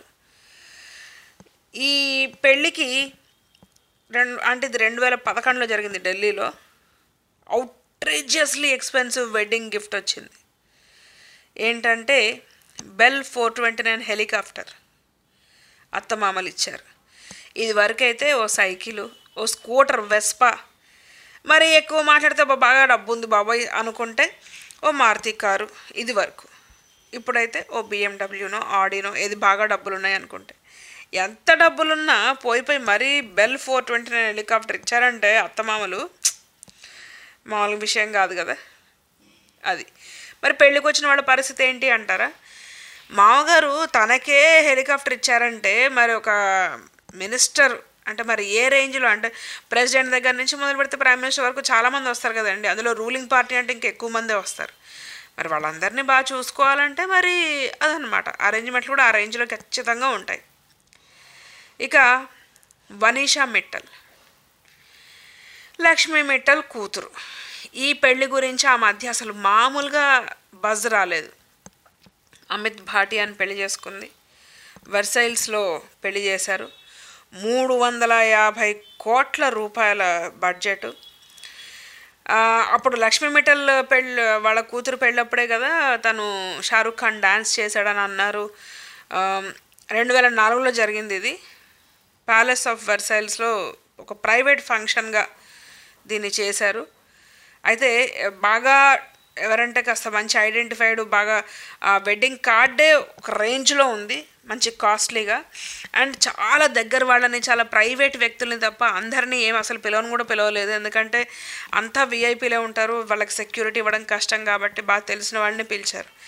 ఈ పెళ్ళికి రెండు అంటే ఇది రెండు వేల పదకొండులో జరిగింది ఢిల్లీలో అవుట్రేజియస్లీ ఎక్స్పెన్సివ్ వెడ్డింగ్ గిఫ్ట్ వచ్చింది ఏంటంటే Bell four twenty nine helicopter అత్తమామలు ఇచ్చారు ఇది వరకైతే ఓ సైకిలు ఓ స్కూటర్ వెస్పా మరి ఎక్కువ మాట్లాడితే "అబ్బా, బాగా డబ్బు ఉంది బాబాయ్ అనుకుంటే ఓ మారుతి కారు ఇది వరకు ఇప్పుడైతే ఓ బిఎండబ్ల్యూనో ఆడినో ఏది బాగా డబ్బులు ఉన్నాయి అనుకుంటే ఎంత డబ్బులున్నా పోయి పోయి మరీ Bell four twenty nine helicopter ఇచ్చారంటే అత్తమామలు మామూలు విషయం కాదు కదా అది మరి పెళ్ళికి వచ్చిన వాళ్ళ పరిస్థితి ఏంటి అంటారా మామగారు తనకే హెలికాప్టర్ ఇచ్చారంటే మరి ఒక మినిస్టర్ అంటే మరి ఏ రేంజ్లో అంటే ప్రెసిడెంట్ దగ్గర నుంచి మొదలు పెడితే ప్రైమ్ మినిస్టర్ వరకు చాలామంది వస్తారు కదండి అందులో రూలింగ్ పార్టీ అంటే ఇంకెక్కువ మందే వస్తారు మరి వాళ్ళందరినీ బాగా చూసుకోవాలంటే మరి అదనమాట అరేంజ్మెంట్లు కూడా ఆ రేంజ్లో ఖచ్చితంగా ఉంటాయి ఇక వనీషా మిట్టల్ లక్ష్మీ మిట్టల్ కూతురు ఈ పెళ్లి గురించి ఆ మధ్య అసలు మామూలుగా బజ్ రాలేదు అమిత్ భాటియాని పెళ్లి చేసుకుంది వర్సైల్స్లో పెళ్లి చేశారు మూడు వందల యాభై కోట్ల రూపాయల బడ్జెట్ ఆ, అప్పుడు లక్ష్మీ మిట్టల్ పెళ్ళి వాళ్ళ కూతురు పెళ్ళప్పుడే కదా తను షారుఖ్ ఖాన్ డ్యాన్స్ చేశాడని అన్నారు ఆ, రెండు వేల నాలుగులో జరిగింది ఇది ప్యాలెస్ ఆఫ్ వర్సైల్స్లో ఒక ప్రైవేట్ ఫంక్షన్గా దీన్ని చేశారు అయితే బాగా ఎవరంటే కాస్త మంచి ఐడెంటిఫైడ్ బాగా ఆ వెడ్డింగ్ కార్డే ఒక రేంజ్లో ఉంది మంచి కాస్ట్లీగా అండ్ చాలా దగ్గర వాళ్ళని చాలా ప్రైవేట్ వ్యక్తుల్ని తప్ప అందరినీ ఏం అసలు పిలవని కూడా పిలవలేదు ఎందుకంటే అంతా విఐపీలే ఉంటారు వాళ్ళకి సెక్యూరిటీ ఇవ్వడం కష్టం కాబట్టి బాగా తెలిసిన వాళ్ళని పిలిచారు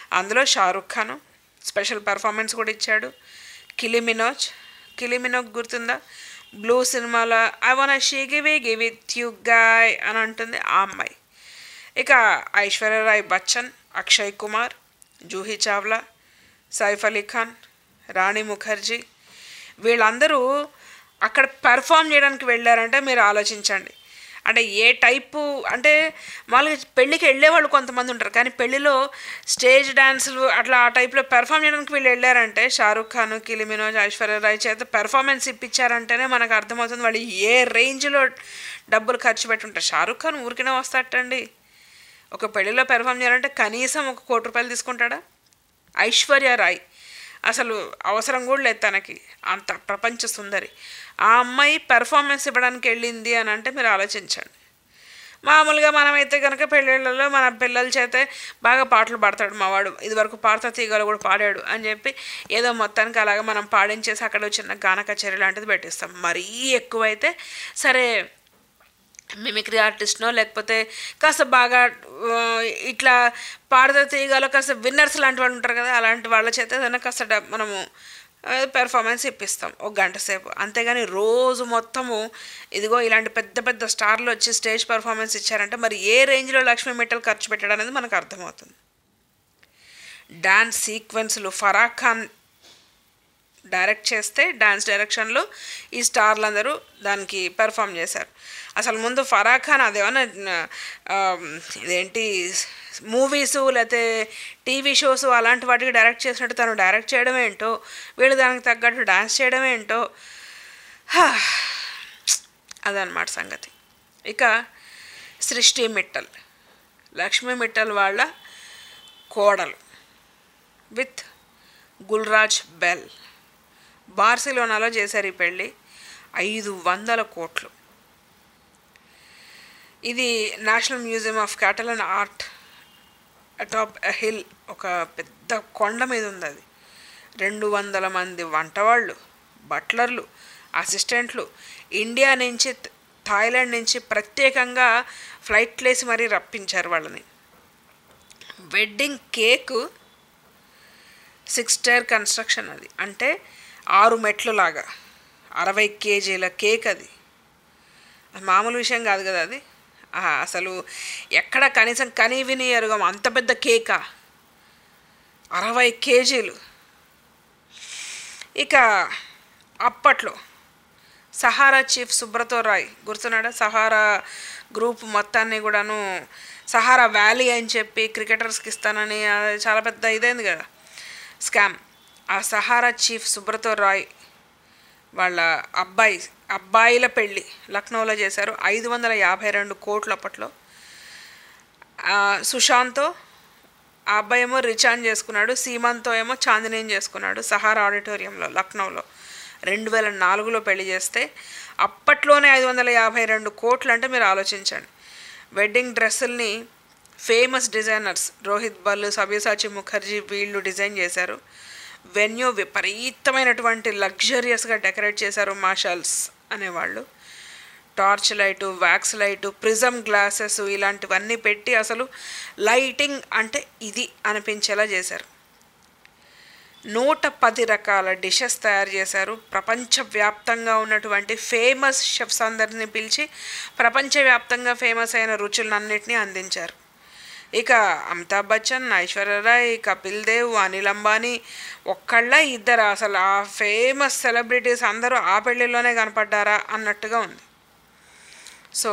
అందులో షారుఖ్ ఖాన్ స్పెషల్ పెర్ఫార్మెన్స్ కూడా ఇచ్చాడు కిలి మినోజ్ కిలి మినోజ్ గుర్తుందా బ్లూ సినిమాలో ఐ వన్ షీ గివ్ గివ్ విత్ యూ గాయ్ అని అంటుంది ఆ అమ్మాయి ఇక ఐశ్వర్యరాయ్ బచ్చన్ అక్షయ్ కుమార్ జూహీ చావ్లా సైఫ్ అలీ ఖాన్ రాణి ముఖర్జీ వీళ్ళందరూ అక్కడ పెర్ఫామ్ చేయడానికి వెళ్ళారంటే మీరు ఆలోచించండి అంటే ఏ టైపు అంటే మామూలుగా పెళ్ళికి వెళ్ళేవాళ్ళు కొంతమంది ఉంటారు కానీ పెళ్ళిలో స్టేజ్ డ్యాన్సులు అట్లా ఆ టైప్లో పెర్ఫామ్ చేయడానికి వీళ్ళు వెళ్ళారంటే షారూఖ్ ఖాన్ కిలి మినోజ్ ఐశ్వర్య రాయ్ చేత పెర్ఫార్మెన్స్ ఇప్పించారంటేనే మనకు అర్థమవుతుంది వాళ్ళు ఏ రేంజ్లో డబ్బులు ఖర్చు పెట్టుంటారు షారూఖ్ ఖాన్ ఊరికనే వస్తాటండి ఒక పెళ్ళిలో పెర్ఫామ్ చేయాలంటే కనీసం ఒక కోటి రూపాయలు తీసుకుంటాడా ఐశ్వర్య రాయ్ అసలు అవసరం కూడా లేదు తనకి అంత ప్రపంచ సుందరి ఆ అమ్మాయి పెర్ఫార్మెన్స్ ఇవ్వడానికి వెళ్ళింది అని అంటే మీరు ఆలోచించండి మామూలుగా మనమైతే కనుక పెళ్ళిళ్ళలో మన పిల్లల చేతే బాగా పాటలు పాడతాడు మావాడు ఇదివరకు పాడతా తీగలు కూడా పాడాడు అని చెప్పి ఏదో మొత్తానికి అలాగా మనం పాడించేసి అక్కడ చిన్న గాన కచేరీ లాంటిది పెట్టిస్తాం మరీ ఎక్కువైతే సరే మిమిక్రీ ఆర్టిస్ట్నో లేకపోతే కాస్త బాగా ఆ, ఇట్లా పాడత తీయగల కాస్త విన్నర్స్ లాంటి వాళ్ళు ఉంటారు కదా అలాంటి వాళ్ళ చేత ఏదైనా కాస్త డబ్- మనము పెర్ఫార్మెన్స్ ఇప్పిస్తాం ఒక గంట సేపు అంతేగాని రోజు మొత్తము ఇదిగో ఇలాంటి పెద్ద పెద్ద స్టార్లు వచ్చి స్టేజ్ పెర్ఫార్మెన్స్ ఇచ్చారంటే మరి ఏ రేంజ్లో లక్ష్మీ మెట్టలు ఖర్చు పెట్టడం అనేది మనకు అర్థమవుతుంది డాన్స్ సీక్వెన్స్లు ఫరా ఖాన్ డైరెక్ట్ చేస్తే డాన్స్ డైరెక్షన్లో ఈ స్టార్లు అందరూ దానికి పెర్ఫామ్ చేశారు అసలు ముందు ఫరా ఖాన్ అదేమన్నా ఆ, ఇదేంటి మూవీసు లేకపోతే టీవీ షోస్ అలాంటి వాటికి డైరెక్ట్ చేసినట్టు తను డైరెక్ట్ చేయడం ఏంటో వీళ్ళు దానికి తగ్గట్టు డాన్స్ చేయడం ఏంటో హా, అదనమాట సంగతి ఇక సృష్టి మిట్టల్ లక్ష్మీ మిట్టల్ వాళ్ళ కోడలు విత్ గుల్రాజ్ బెల్ బార్సిలోనాలో చేశారు ఈ పెళ్ళి ఐదు వందల కోట్లు ఇది national museum of Catalan art atop a hill ఒక పెద్ద కొండ మీద ఉంది అది రెండు వందల మంది వంటవాళ్ళు బట్లర్లు అసిస్టెంట్లు ఇండియా నుంచి థాయిలాండ్ నుంచి ప్రత్యేకంగా ఫ్లైట్లు వేసి మరీ రప్పించారు వాళ్ళని wedding cake six tier construction అది అంటే ఆరు మెట్లు లాగా అరవై కేజీల కేక్ అది అది మామూలు విషయం కాదు కదా అది ఆ, అసలు ఎక్కడ కనీసం కనీ విని ఎరుగం అంత పెద్ద కేకా అరవై కేజీలు ఇక అప్పట్లో సహారా చీఫ్ సుబ్రతో రాయ్ గుర్తున్నాడా సహారా గ్రూప్ మొత్తాన్ని కూడాను సహారా వ్యాలీ అని చెప్పి క్రికెటర్స్కి ఇస్తానని అది చాలా పెద్ద ఇదైంది కదా స్కామ్ ఆ సహారా చీఫ్ సుబ్రతో రాయ్ వాళ్ళ అబ్బాయి అబ్బాయిల పెళ్ళి లక్నోలో చేశారు ఐదు వందల యాభై రెండు కోట్లు అప్పట్లో ఆ, సుశాంత్తో ఆ అబ్బాయి ఏమో రిచాన్ చేసుకున్నాడు సీమంతో ఏమో చాందినీని చేసుకున్నాడు సహారా ఆడిటోరియంలో లక్నోలో రెండు వేల నాలుగులో పెళ్లి చేస్తే అప్పట్లోనే ఐదు వందల యాభై రెండు కోట్లు అంటే మీరు ఆలోచించండి వెడ్డింగ్ డ్రెస్సుల్ని ఫేమస్ డిజైనర్స్ రోహిత్ బల్లు సబ్యసాచి ముఖర్జీ వీళ్ళు డిజైన్ చేశారు వెన్యూ విపరీతమైనటువంటి లగ్జరియస్గా డెకరేట్ చేశారు మార్షల్స్ అనేవాళ్ళు torch light wax light prism glasses ఇలాంటివన్నీ పెట్టి అసలు లైటింగ్ అంటే ఇది అనిపించేలా చేశారు నూట పది రకాల డిషెస్ తయారు చేశారు ప్రపంచవ్యాప్తంగా ఉన్నటువంటి ఫేమస్ షెఫ్స్ అందరిని పిలిచి ప్రపంచవ్యాప్తంగా ఫేమస్ అయిన రుచులన్నింటినీ అందించారు ఇక అమితాబ్ బచ్చన్ ఐశ్వర్యరాయ్ కపిల్ దేవ్ అనిల్ అంబానీ ఒక్కళ్ళ ఇద్దరు అసలు ఆ ఫేమస్ సెలబ్రిటీస్ అందరూ ఆ పెళ్ళిలోనే కనపడ్డారా అన్నట్టుగా ఉంది సో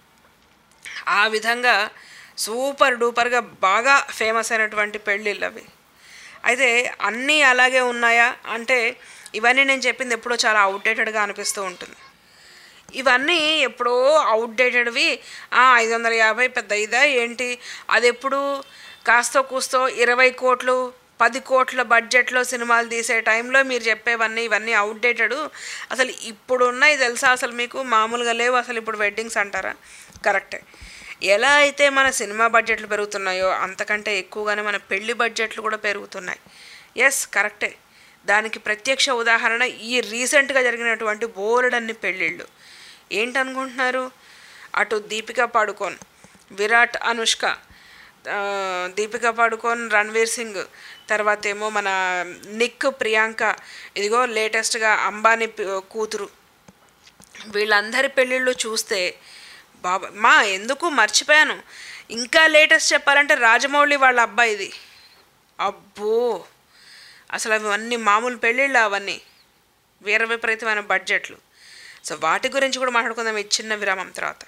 ఆ విధంగా సూపర్ డూపర్గా బాగా ఫేమస్ అయినటువంటి పెళ్ళిళ్ళు అవి అయితే అన్నీ అలాగే ఉన్నాయా అంటే ఇవన్నీ నేను చెప్పింది ఎప్పుడో చాలా అవుట్డేటెడ్గా అనిపిస్తూ ఉంటుంది ఇవన్నీ ఎప్పుడో అవుట్డేటెడ్వి ఐదు వందల యాభై పెద్ద ఇదా ఏంటి అది ఎప్పుడు కాస్తో కూస్తో ఇరవై కోట్లు పది కోట్ల బడ్జెట్లో సినిమాలు తీసే టైంలో మీరు చెప్పేవన్నీ ఇవన్నీ అవుట్డేటెడ్ అసలు ఇప్పుడు ఉన్నాయి తెలుసా అసలు మీకు మామూలుగా లేవు అసలు ఇప్పుడు వెడ్డింగ్స్ అంటారా కరెక్టే ఎలా అయితే మన సినిమా బడ్జెట్లు పెరుగుతున్నాయో అంతకంటే ఎక్కువగానే మన పెళ్లి బడ్జెట్లు కూడా పెరుగుతున్నాయి ఎస్ కరెక్టే దానికి ప్రత్యక్ష ఉదాహరణ ఈ రీసెంట్గా జరిగినటువంటి బోలెడన్ని పెళ్ళిళ్ళు ఏంటనుకుంటున్నారు అటు దీపికా పాడుకోన్ విరాట్ అనుష్క ఆ, దీపికా పడుకోన్ రణ్వీర్ సింగ్ తర్వాత ఏమో మన నిక్ ప్రియాంక ఇదిగో లేటెస్ట్గా అంబానీ పి- కూతురు వీళ్ళందరి పెళ్ళిళ్ళు చూస్తే బాబా మా ఎందుకు మర్చిపోయాను ఇంకా లేటెస్ట్ చెప్పాలంటే రాజమౌళి వాళ్ళ అబ్బాయిది అబ్బో అసలు అవన్నీ మామూలు పెళ్ళిళ్ళు అవన్నీ వీర విపరీతమైన బడ్జెట్లు సో వాటి గురించి కూడా మాట్లాడుకుందాం ఈ చిన్న విరామం తర్వాత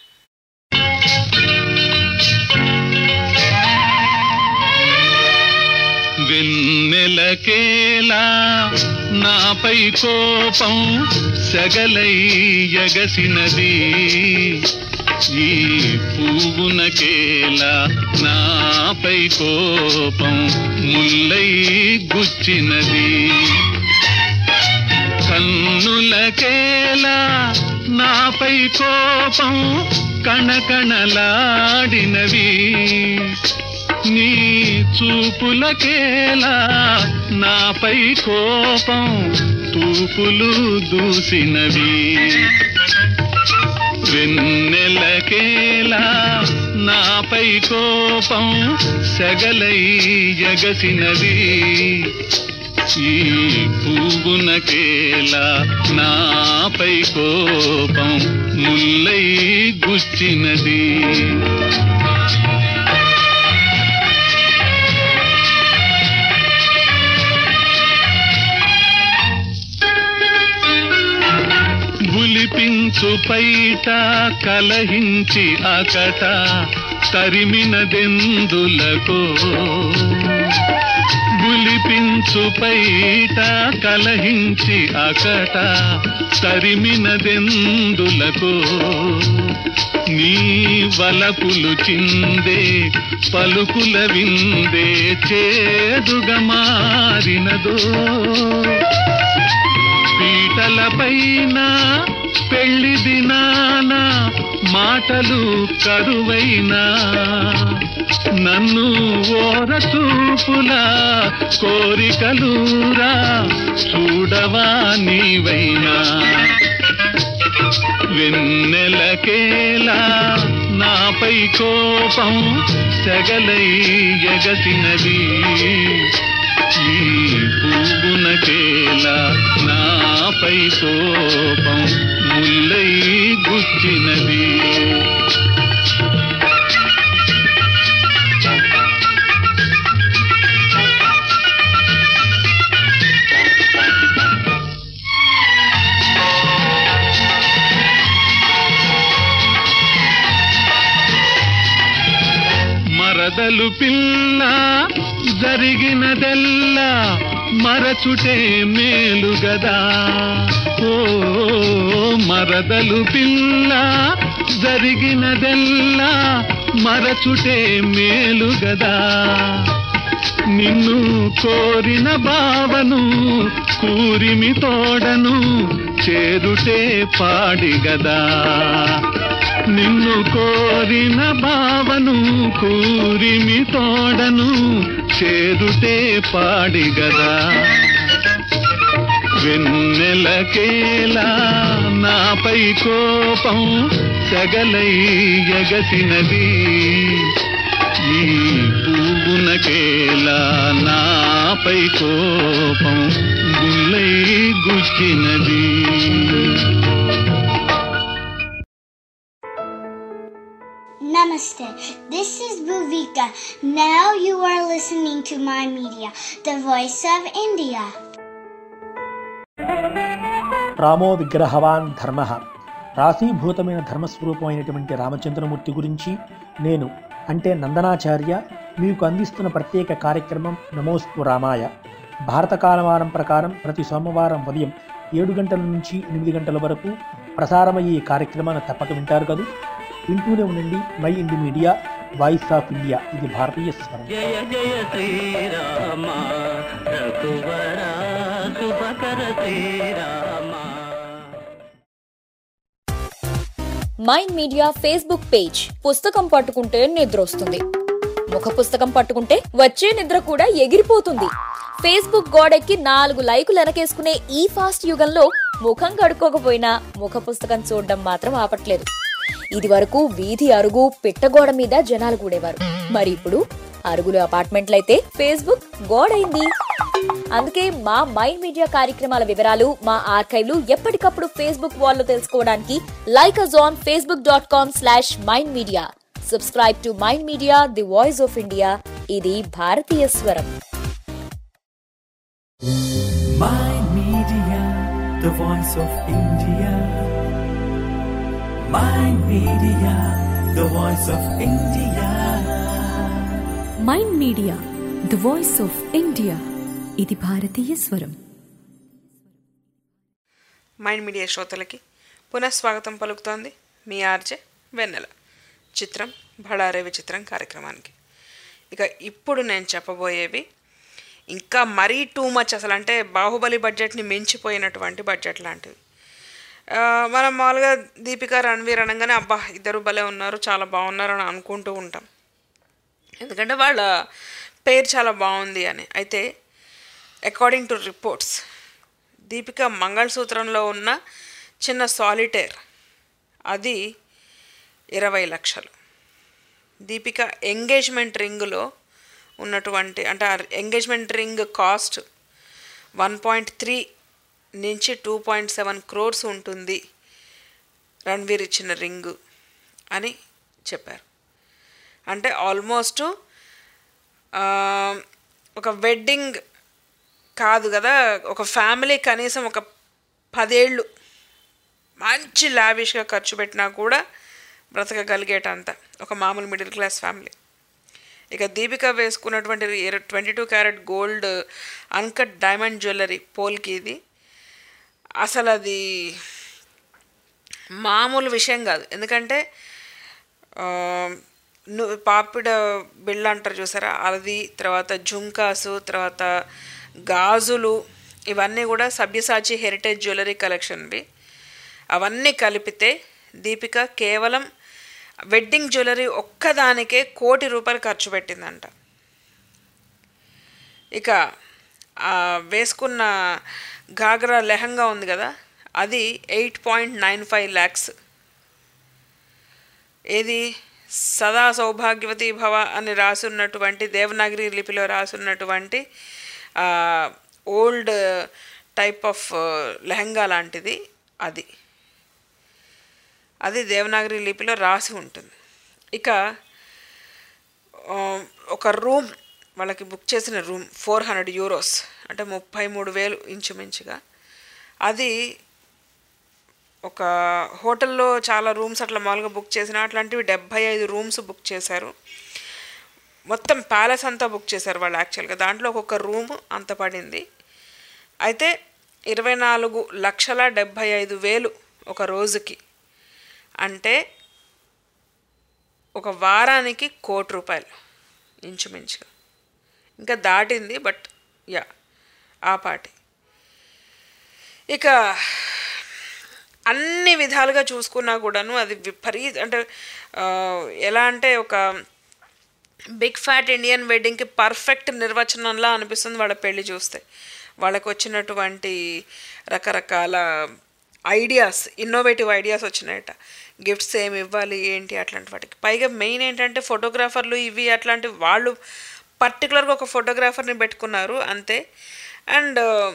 వెన్నెలకేలా నాపై కోపం సగలై ఎగసినది ఈ పువ్వునకేలా నాపై కోపం ముల్లై గుచ్చినది కన్నులకేలా నాపై కోపం కణకణలాడినవి నీ చూపులకేలా నాపై కోపం తూపులు దూసినవి వెన్నెలకేలా నాపై కోపం సెగలై ఎగసినది ఈ పువ్వునకేలా నాపై కోపం ముల్లై గుచ్చినది బులిపించు పైట కలహించి అకట తరిమినదెందులకో బులిపించు పైట కలహించి అకట తరిమినదెందులకో నీ వలపులు చిందే పలుకుల విందే చేదుగా మారినదో పీటల పైన పెళ్లి దినాన మాటలు కరువైనా నన్ను ఓర చూపులా కోరికలురా చూడవా నీవైనా వెన్నెలకేలా నాపై కోపం సెగలై ఎగసినది ఈ పువ్వునకేలా నాపై కోపం ముల్లై గుచ్చినది మరదలు పిల్ల జరిగినదెల్లా మరచుటే మేలు గదా ఓ మరదలు పిల్ల జరిగినదెల్లా మరచుటే మేలు గదా నిన్ను కోరిన బావను కూరిమి తోడను చేరుటే పాడిగదా నిన్ను కోరిన బావను కూరిమి తోడను చేరుటే పాడిగదా వెన్నెలకేలా నాపై కోపం సగలై ఎగసినది ఈ పువ్వునకేలా నాపై కోపం గుల్లై గుచ్చినది Namaste. This is Bhuvika. Now you are listening to my media, the voice of India. రామో విగ్రహవాన్ ధర్మ రాశీభూతమైన ధర్మస్వరూపమైనటువంటి రామచంద్రమూర్తి గురించి నేను అంటే నందనాచార్య మీకు అందిస్తున్న ప్రత్యేక కార్యక్రమం నమోస్తు రామాయ భారత కాలమానం ప్రకారం ప్రతి సోమవారం ఉదయం ఏడు గంటల నుంచి ఎనిమిది గంటల వరకు ప్రసారమయ్యే ఈ కార్యక్రమాన్ని తప్పక వింటారు కదా వింటూనే ఉండండి mind media voice of India ఇది భారతీయ స్వరం జయ జయ శ్రీరామ రఘువర శుభకర Srirama mind media Facebook page పుస్తకం పట్టుకుంటే నిద్రొస్తుంది ముఖ పుస్తకం పట్టుకుంటే వచ్చే నిద్ర కూడా ఎగిరిపోతుంది ఫేస్బుక్ గోడెక్కి నాలుగు లైకులు వెనకేసుకునే ఈ ఫాస్ట్ యుగంలో ముఖం కడుక్కోకపోయినా ముఖ పుస్తకం చూడడం మాత్రం ఆపట్లేదు ఇది వరకు వీధి అరుగు పిట్టగోడ మీద జనాలు కూడేవారు మరి ఇప్పుడు అరుగులు అపార్ట్మెంట్లయితే ఫేస్బుక్ గోడైంది అందుకే మా మైండ్ మీడియా కార్యక్రమాల వివరాలు మా ఆర్కైవ్లు ఎప్పటికప్పుడు ఫేస్బుక్ వాల్లో తెలుసుకోవడానికి like us on Facebook dot com slash mind media subscribe to mind media the voice of India ఇది భారతీయ స్వరం Mind Media, the voice of India. Mind Media, the voice of India. Mind media the voice of India ఇది భారతీయ స్వరం mind media శ్రోతలకి పునఃస్వాగతం పలుకుతోంది మీ RJ వెన్నెల చిత్రం భళారే విచిత్రం కార్యక్రమానికి ఇక ఇప్పుడు నేను చెప్పబోయేవి ఇంకా మరీ టూ మచ్ అసలు అంటే బాహుబలి బడ్జెట్ని మించిపోయినటువంటి బడ్జెట్ లాంటివి ఆ, మనం మామూలుగా దీపిక రణ్వీర్ అనగానే అబ్బా ఇద్దరు భలే ఉన్నారు చాలా బాగున్నారు అని అనుకుంటూ ఉంటాం ఎందుకంటే వాళ్ళ పేరు చాలా బాగుంది అని అయితే అకార్డింగ్ టు రిపోర్ట్స్ దీపిక మంగళసూత్రంలో ఉన్న చిన్న సాలిటేర్ అది ఇరవై లక్షలు దీపిక ఎంగేజ్మెంట్ రింగులో ఉన్నటువంటి అంటే ఆ engagement ring cost one point three నుంచి టూ పాయింట్ సెవెన్ క్రోర్స్ ఉంటుంది రణ్వీర్ ఇచ్చిన రింగు అని చెప్పారు అంటే ఆల్మోస్ట్ ఒక వెడ్డింగ్ కాదు కదా ఒక ఫ్యామిలీ కనీసం ఒక పదేళ్ళు మంచి లావిష్గా ఖర్చు పెట్టినా కూడా బ్రతకగలిగేటంత ఒక మామూలు మిడిల్ క్లాస్ ఫ్యామిలీ ఇక దీపిక వేసుకున్నటువంటి twenty two carat gold uncut diamond jewellery polki ఇది అసలు అది మామూలు విషయం కాదు ఎందుకంటే ఆ, ను- పాపిడ బిళ్ళ అంటారు చూసారా అది తర్వాత జుంకాసు తర్వాత గాజులు ఇవన్నీ కూడా సభ్యసాచి హెరిటేజ్ జ్యువెలరీ కలెక్షన్వి అవన్నీ కలిపితే దీపిక కేవలం వెడ్డింగ్ జ్యువెలరీ ఒక్కదానికే కోటి రూపాయలు ఖర్చు పెట్టిందంట ఇక ఆ వేసుకున్న గాగ్రా లెహంగా ఉంది కదా అది eight point nine five lakhs ఏది సదా సౌభాగ్యవతి భవ అని రాసున్నటువంటి దేవనాగరి లిపిలో రాసున్నటువంటి ఓల్డ్ టైప్ ఆఫ్ లెహంగా లాంటిది అది అది దేవనాగరి లిపిలో రాసి ఉంటుంది ఇక ఆ, ఒక రూమ్ వాళ్ళకి బుక్ చేసిన రూమ్ ఫోర్ హండ్రెడ్ యూరోస్ అంటే ముప్పై మూడు వేలు ఇంచుమించుగా అది ఒక హోటల్లో చాలా రూమ్స్ అట్లా మామూలుగా బుక్ చేసిన అట్లాంటివి డెబ్భై ఐదు రూమ్స్ బుక్ చేశారు మొత్తం ప్యాలెస్ అంతా బుక్ చేశారు వాళ్ళు యాక్చువల్గా దాంట్లో ఒక్కొక్క రూమ్ అంత పడింది అయితే ఇరవై నాలుగు లక్షల డెబ్భై ఐదు వేలు ఒక రోజుకి అంటే ఒక వారానికి కోటి రూపాయలు ఇంచుమించుగా ఇంకా దాటింది బట్ యా ఆ పాటి ఇక అన్ని విధాలుగా చూసుకున్నా కూడాను అది విపరీత అంటే ఆ, ఎలా అంటే ఒక బిగ్ ఫ్యాట్ ఇండియన్ వెడ్డింగ్కి పర్ఫెక్ట్ నిర్వచనంలా అనిపిస్తుంది వాళ్ళ పెళ్లి చూస్తే వాళ్ళకు వచ్చినటువంటి రకరకాల ఐడియాస్ ఇన్నోవేటివ్ ఐడియాస్ వచ్చినాయట గిఫ్ట్స్ ఏమి ఇవ్వాలి ఏంటి అట్లాంటి వాటికి పైగా మెయిన్ ఏంటంటే ఫోటోగ్రాఫర్లు ఇవి అట్లాంటి వాళ్ళు పర్టికులర్గా ఒక ఫోటోగ్రాఫర్ని పెట్టుకున్నారు అంతే అండ్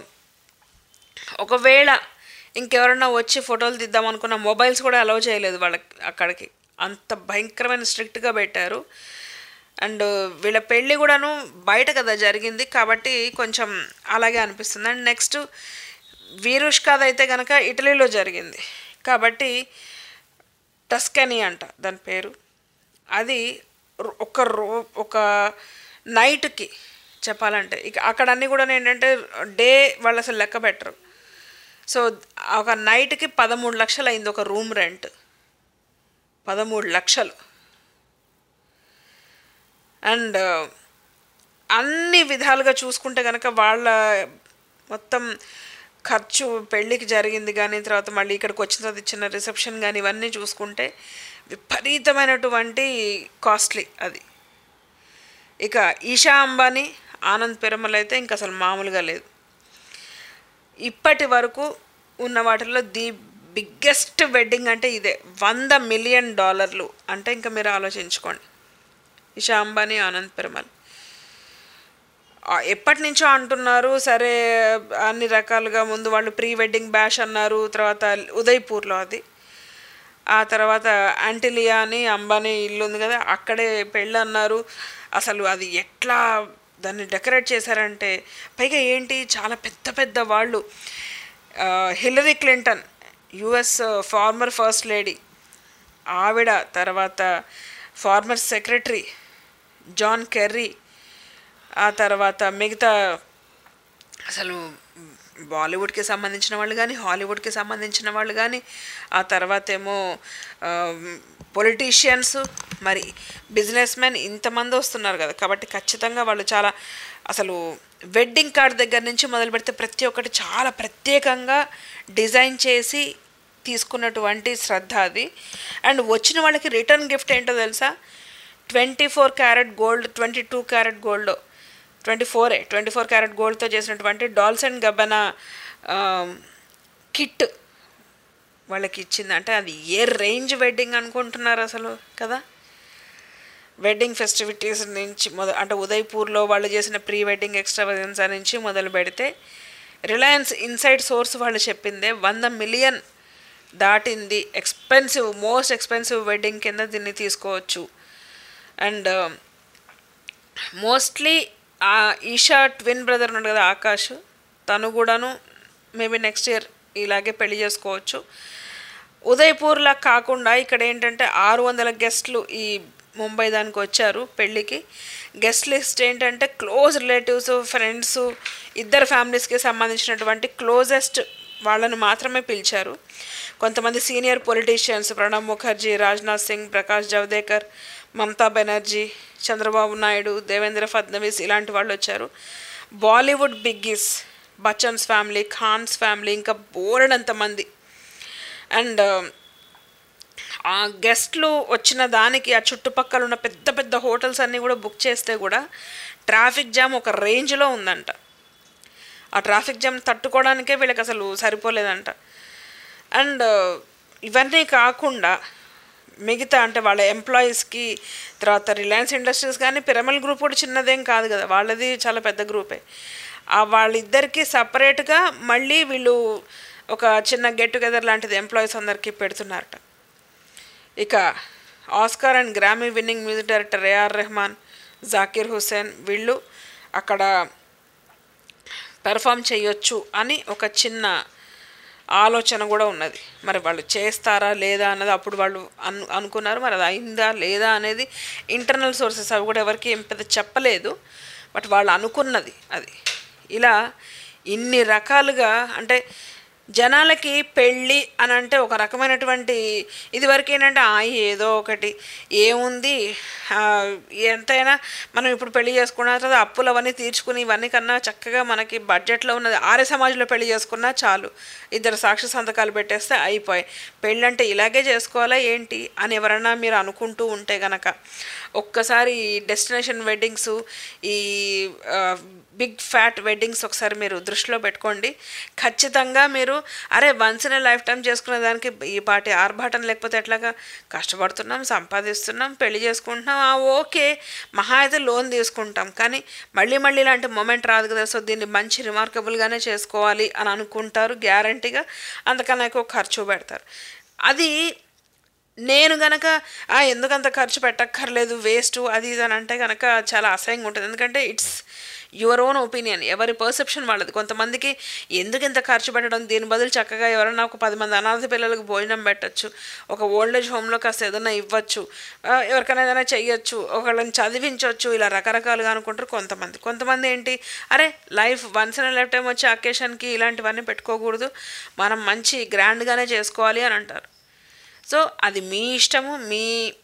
ఒకవేళ ఇంకెవరన్నా వచ్చి ఫోటోలు తీద్దాం అనుకున్న మొబైల్స్ కూడా అలౌ చేయలేదు వాళ్ళకి అక్కడికి అంత భయంకరమైన స్ట్రిక్ట్గా పెట్టారు అండ్ వీళ్ళ పెళ్ళి కూడాను బయట కదా జరిగింది కాబట్టి కొంచెం అలాగే అనిపిస్తుంది అండ్ నెక్స్ట్ వీరుష్కాద్ అయితే కనుక ఇటలీలో జరిగింది కాబట్టి టస్కనీ అంట దాని పేరు అది రో- ఒక రో ఒక నైట్కి చెప్పాలంటే ఇక అక్కడ అన్నీ కూడా ఏంటంటే డే వాళ్ళు అసలు లెక్క పెట్టరు సో ఒక నైట్కి పదమూడు లక్షలు అయింది ఒక రూమ్ రెంట్ పదమూడు లక్షలు అండ్ అన్ని విధాలుగా చూసుకుంటే కనుక వాళ్ళ మొత్తం ఖర్చు పెళ్ళికి జరిగింది కానీ తర్వాత మళ్ళీ ఇక్కడికి వచ్చిన తర్వాత ఇచ్చిన రిసెప్షన్ కానీ ఇవన్నీ చూసుకుంటే విపరీతమైనటువంటి కాస్ట్లీ అది ఇక ఈషా అంబానీ ఆనంద్ పెరమల్ అయితే ఇంకా అసలు మామూలుగా లేదు ఇప్పటి వరకు ఉన్న వాటిల్లో ది బిగ్గెస్ట్ వెడ్డింగ్ అంటే ఇదే వంద మిలియన్ డాలర్లు అంటే ఇంకా మీరు ఆలోచించుకోండి ఇషా అంబానీ ఆనంద్ పెరుమల్ ఆ, ఎప్పటి నుంచో అంటున్నారు సరే అన్ని రకాలుగా ముందు వాళ్ళు ప్రీ వెడ్డింగ్ బ్యాష్ అన్నారు తర్వాత ఉదయ్పూర్లో అది ఆ తర్వాత యాంటిలియా అని అంబానీ ఇల్లు ఉంది కదా అక్కడే పెళ్ళి అన్నారు అసలు అది ఎట్లా దాన్ని డెకరేట్ చేశారంటే పైగా ఏంటి చాలా పెద్ద పెద్ద వాళ్ళు ఆ, Hillary Clinton US former first lady ఆవిడ తర్వాత ఫార్మర్ సెక్రటరీ జాన్ కెర్రీ ఆ తర్వాత మిగతా అసలు బాలీవుడ్కి సంబంధించిన వాళ్ళు కానీ హాలీవుడ్కి సంబంధించిన వాళ్ళు కానీ ఆ తర్వాత ఏమో పొలిటీషియన్స్ మరి బిజినెస్ మెన్ ఇంతమంది వస్తున్నారు కదా కాబట్టి ఖచ్చితంగా వాళ్ళు చాలా అసలు వెడ్డింగ్ కార్డ్ దగ్గర నుంచి మొదలు పెడితే ప్రతి ఒక్కటి చాలా ప్రత్యేకంగా డిజైన్ చేసి తీసుకున్నటువంటి శ్రద్ధ అది అండ్ వచ్చిన వాళ్ళకి రిటర్న్ గిఫ్ట్ ఏంటో తెలుసా twenty four carat gold twenty two carat gold twenty ఫోరే ట్వంటీ ఫోర్ క్యారెట్ గోల్డ్తో చేసినటువంటి డాల్స్ అండ్ గబ్బన కిట్ వాళ్ళకి ఇచ్చింది అంటే అది ఏ రేంజ్ వెడ్డింగ్ అనుకుంటున్నారు అసలు కదా వెడ్డింగ్ ఫెస్టివిటీస్ నుంచి మొద అంటే ఉదయ్పూర్లో వాళ్ళు చేసిన ప్రీ వెడ్డింగ్ ఎక్స్ట్రావెన్సా నుంచి మొదలు పెడితే రిలయన్స్ ఇన్సైడ్ సోర్స్ వాళ్ళు చెప్పిందే వంద మిలియన్ దాటింది ఎక్స్పెన్సివ్ మోస్ట్ ఎక్స్పెన్సివ్ వెడ్డింగ్ కింద దీన్ని తీసుకోవచ్చు అండ్ మోస్ట్లీ ఆ ఈషా ట్విన్ బ్రదర్ ఉన్నాడు కదా ఆకాష్ తను కూడాను మేబీ నెక్స్ట్ ఇయర్ ఇలాగే పెళ్లి చేసుకోవచ్చు ఉదయ్పూర్లా కాకుండా ఇక్కడ ఏంటంటే ఆరు వందల గెస్ట్లు ఈ ముంబై దానికి వచ్చారు పెళ్ళికి గెస్ట్ లిస్ట్ ఏంటంటే క్లోజ్ రిలేటివ్స్ ఫ్రెండ్స్ ఇద్దరు ఫ్యామిలీస్కి సంబంధించినటువంటి క్లోజెస్ట్ వాళ్ళని మాత్రమే పిలిచారు కొంతమంది సీనియర్ పొలిటీషియన్స్ ప్రణబ్ ముఖర్జీ రాజ్నాథ్ సింగ్ ప్రకాష్ జవదేకర్ మమతా బెనర్జీ చంద్రబాబు నాయుడు దేవేంద్ర ఫడ్నవీస్ ఇలాంటి వాళ్ళు వచ్చారు Bollywood biggies Bachchans family Khans family ఇంకా బోలెడంత మంది అండ్ ఆ గెస్ట్లు వచ్చిన దానికి ఆ చుట్టుపక్కల ఉన్న పెద్ద పెద్ద హోటల్స్ అన్నీ కూడా బుక్ చేస్తే కూడా ట్రాఫిక్ జామ్ ఒక రేంజ్లో ఉందంట ఆ ట్రాఫిక్ జామ్ తట్టుకోవడానికే వీళ్ళకి అసలు సరిపోలేదంట అండ్ ఇవన్నీ కాకుండా మిగతా అంటే వాళ్ళ ఎంప్లాయీస్కి తర్వాత రిలయన్స్ ఇండస్ట్రీస్ కానీ పిరమల్ గ్రూప్ కూడా చిన్నదేం కాదు కదా వాళ్ళది చాలా పెద్ద గ్రూపే ఆ వాళ్ళిద్దరికి సపరేట్గా మళ్ళీ వీళ్ళు ఒక చిన్న గెట్ టుగెదర్ లాంటిది ఎంప్లాయీస్ అందరికీ పెడుతున్నారట ఇక Oscar and Grammy winning music director A R Rahman Zakir Hussain వీళ్ళు అక్కడ పెర్ఫామ్ చేయొచ్చు అని ఒక చిన్న ఆలోచన కూడా ఉన్నది మరి వాళ్ళు చేస్తారా లేదా అన్నది అప్పుడు వాళ్ళు అను అనుకున్నారు మరి అది అయిందా లేదా అనేది ఇంటర్నల్ సోర్సెస్ అవి కూడా ఎవరికి ఏం పెద్ద చెప్పలేదు బట్ వాళ్ళు అనుకున్నది అది ఇలా ఇన్ని రకాలుగా అంటే జనాలకి పెళ్ళి అని అంటే ఒక రకమైనటువంటి ఇది వరకు ఏంటంటే ఆ ఏదో ఒకటి ఏముంది ఆ, ఎంతైనా మనం ఇప్పుడు పెళ్లి చేసుకున్న తర్వాత అప్పులు అవన్నీ తీర్చుకుని ఇవన్నీ కన్నా చక్కగా మనకి బడ్జెట్లో ఉన్నది ఆర్య సమాజంలో పెళ్లి చేసుకున్నా చాలు ఇద్దరు సాక్షి సంతకాలు పెట్టేస్తే అయిపోయాయి పెళ్ళి అంటే ఇలాగే చేసుకోవాలా ఏంటి అని ఎవరన్నా మీరు అనుకుంటూ ఉంటే గనక ఒక్కసారి ఈ డెస్టినేషన్ వెడ్డింగ్స్ ఈ బిగ్ ఫ్యాట్ వెడ్డింగ్స్ ఒకసారి మీరు దృష్టిలో పెట్టుకోండి ఖచ్చితంగా మీరు అరే వన్స్ ఇన్ లైఫ్ టైం చేసుకునే దానికి ఈ పాటి ఆర్భాటం లేకపోతే ఎట్లాగా కష్టపడుతున్నాం సంపాదిస్తున్నాం పెళ్లి చేసుకుంటున్నాం ఆ ఓకే మహా అయితే లోన్ తీసుకుంటాం కానీ మళ్ళీ మళ్ళీ ఇలాంటి మూమెంట్ రాదు కదా సో దీన్ని మంచి రిమార్కబుల్గానే చేసుకోవాలి అని అనుకుంటారు గ్యారంటీగా అందుకని ఎక్కువ ఖర్చు పెడతారు అది నేను గనక "ఆ, ఎందుకంత ఖర్చు పెట్టక్కర్లేదు వేస్ట్ అది ఇది అని అంటే కనుక చాలా అసహ్యంగా ఉంటుంది ఎందుకంటే ఇట్స్ యువర్ ఓన్ ఒపీనియన్ ఎవరి పర్సెప్షన్ వాళ్ళది కొంతమందికి ఎందుకు ఇంత ఖర్చు పెట్టడం దీని బదులు చక్కగా ఎవరైనా ఒక పది మంది అనాథ పిల్లలకు భోజనం పెట్టచ్చు ఒక ఓల్డ్ ఏజ్ హోమ్లో కాస్త ఏదైనా ఇవ్వచ్చు ఆ, ఎవరికైనా ఏదైనా చెయ్యొచ్చు ఒకళ్ళని చదివించవచ్చు ఇలా రకరకాలుగా అనుకుంటారు కొంతమంది కొంతమంది ఏంటి అరే life once in life time వచ్చే అకేషన్కి ఇలాంటివన్నీ పెట్టుకోకూడదు మనం మంచి గ్రాండ్గానే చేసుకోవాలి అని అంటారు సో అది మీ ఇష్టము మీ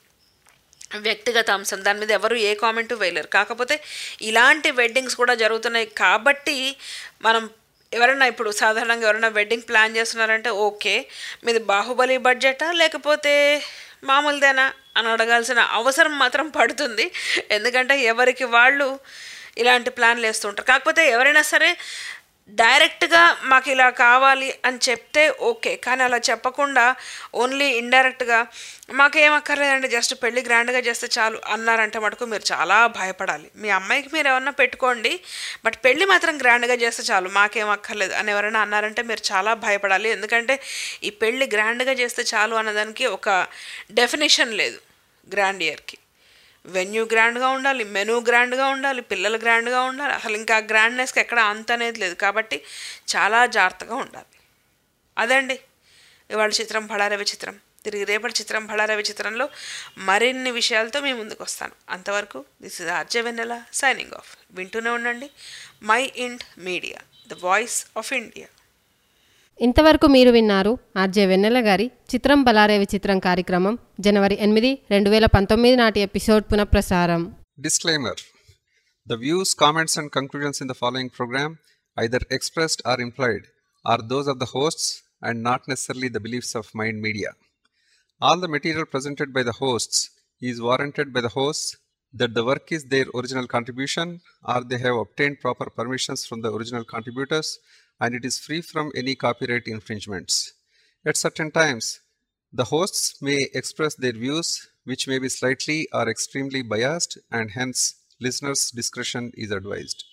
వ్యక్తిగత అంశం దాని మీద ఎవరు ఏ కామెంటు వేయలేరు కాకపోతే ఇలాంటి వెడ్డింగ్స్ కూడా జరుగుతున్నాయి కాబట్టి మనం ఎవరైనా ఇప్పుడు సాధారణంగా ఎవరైనా వెడ్డింగ్ ప్లాన్ చేస్తున్నారంటే ఓకే మీది బాహుబలి బడ్జెటా లేకపోతే మామూలుదేనా అని అడగాల్సిన అవసరం మాత్రం పడుతుంది ఎందుకంటే ఎవరికి వాళ్ళు ఇలాంటి ప్లాన్లు వేస్తుంటారు కాకపోతే ఎవరైనా సరే డైరెక్ట్గా మాకు ఇలా కావాలి అని చెప్తే ఓకే కానీ అలా చెప్పకుండా ఓన్లీ ఇండైరెక్ట్గా మాకేం అక్కర్లేదండి జస్ట్ పెళ్ళి గ్రాండ్గా చేస్తే చాలు అన్నారంటే మటుకు మీరు చాలా భయపడాలి మీ అమ్మాయికి మీరు ఏమన్నా పెట్టుకోండి బట్ పెళ్ళి మాత్రం గ్రాండ్గా చేస్తే చాలు మాకేం అక్కర్లేదు అని ఎవరైనా అన్నారంటే మీరు చాలా భయపడాలి ఎందుకంటే ఈ పెళ్ళి గ్రాండ్గా చేస్తే చాలు అన్నదానికి ఒక డెఫినేషన్ లేదు గ్రాండ్ ఇయర్కి వెన్యూ గ్రాండ్గా ఉండాలి మెనూ గ్రాండ్గా ఉండాలి పిల్లలు గ్రాండ్గా ఉండాలి అసలు ఇంకా గ్రాండ్నెస్కి ఎక్కడ అంత అనేది లేదు కాబట్టి చాలా జాగ్రత్తగా ఉండాలి అదండి ఇవాళ చిత్రం బళారవి చిత్రం తిరిగి రేపటి చిత్రం బళారవి చిత్రంలో మరిన్ని విషయాలతో మీ ముందుకు వస్తాను అంతవరకు this is RJ Vennela signing off వింటూనే ఉండండి my ind media the voice of India ఇంతవరకు మీరు విన్నారు ఆర్జే వెన్నెల గారి చిత్రం బలారేవి చిత్రం కార్యక్రమం జనవరి ఎనిమిది రెండు వేల పంతొమ్మిది నాటి ఎపిసోడ్ పునఃప్రసారం Disclaimer The views, comments, and conclusions in the following program, either expressed or implied, are those of the hosts and not necessarily the beliefs of Mind Media. All the material presented by the hosts is warranted by the hosts that the work is their original contribution or they have obtained proper permissions from the original contributors and it is free from any copyright infringements. At certain times, the hosts may express their views, which may be slightly or extremely biased, and hence listeners' discretion is advised.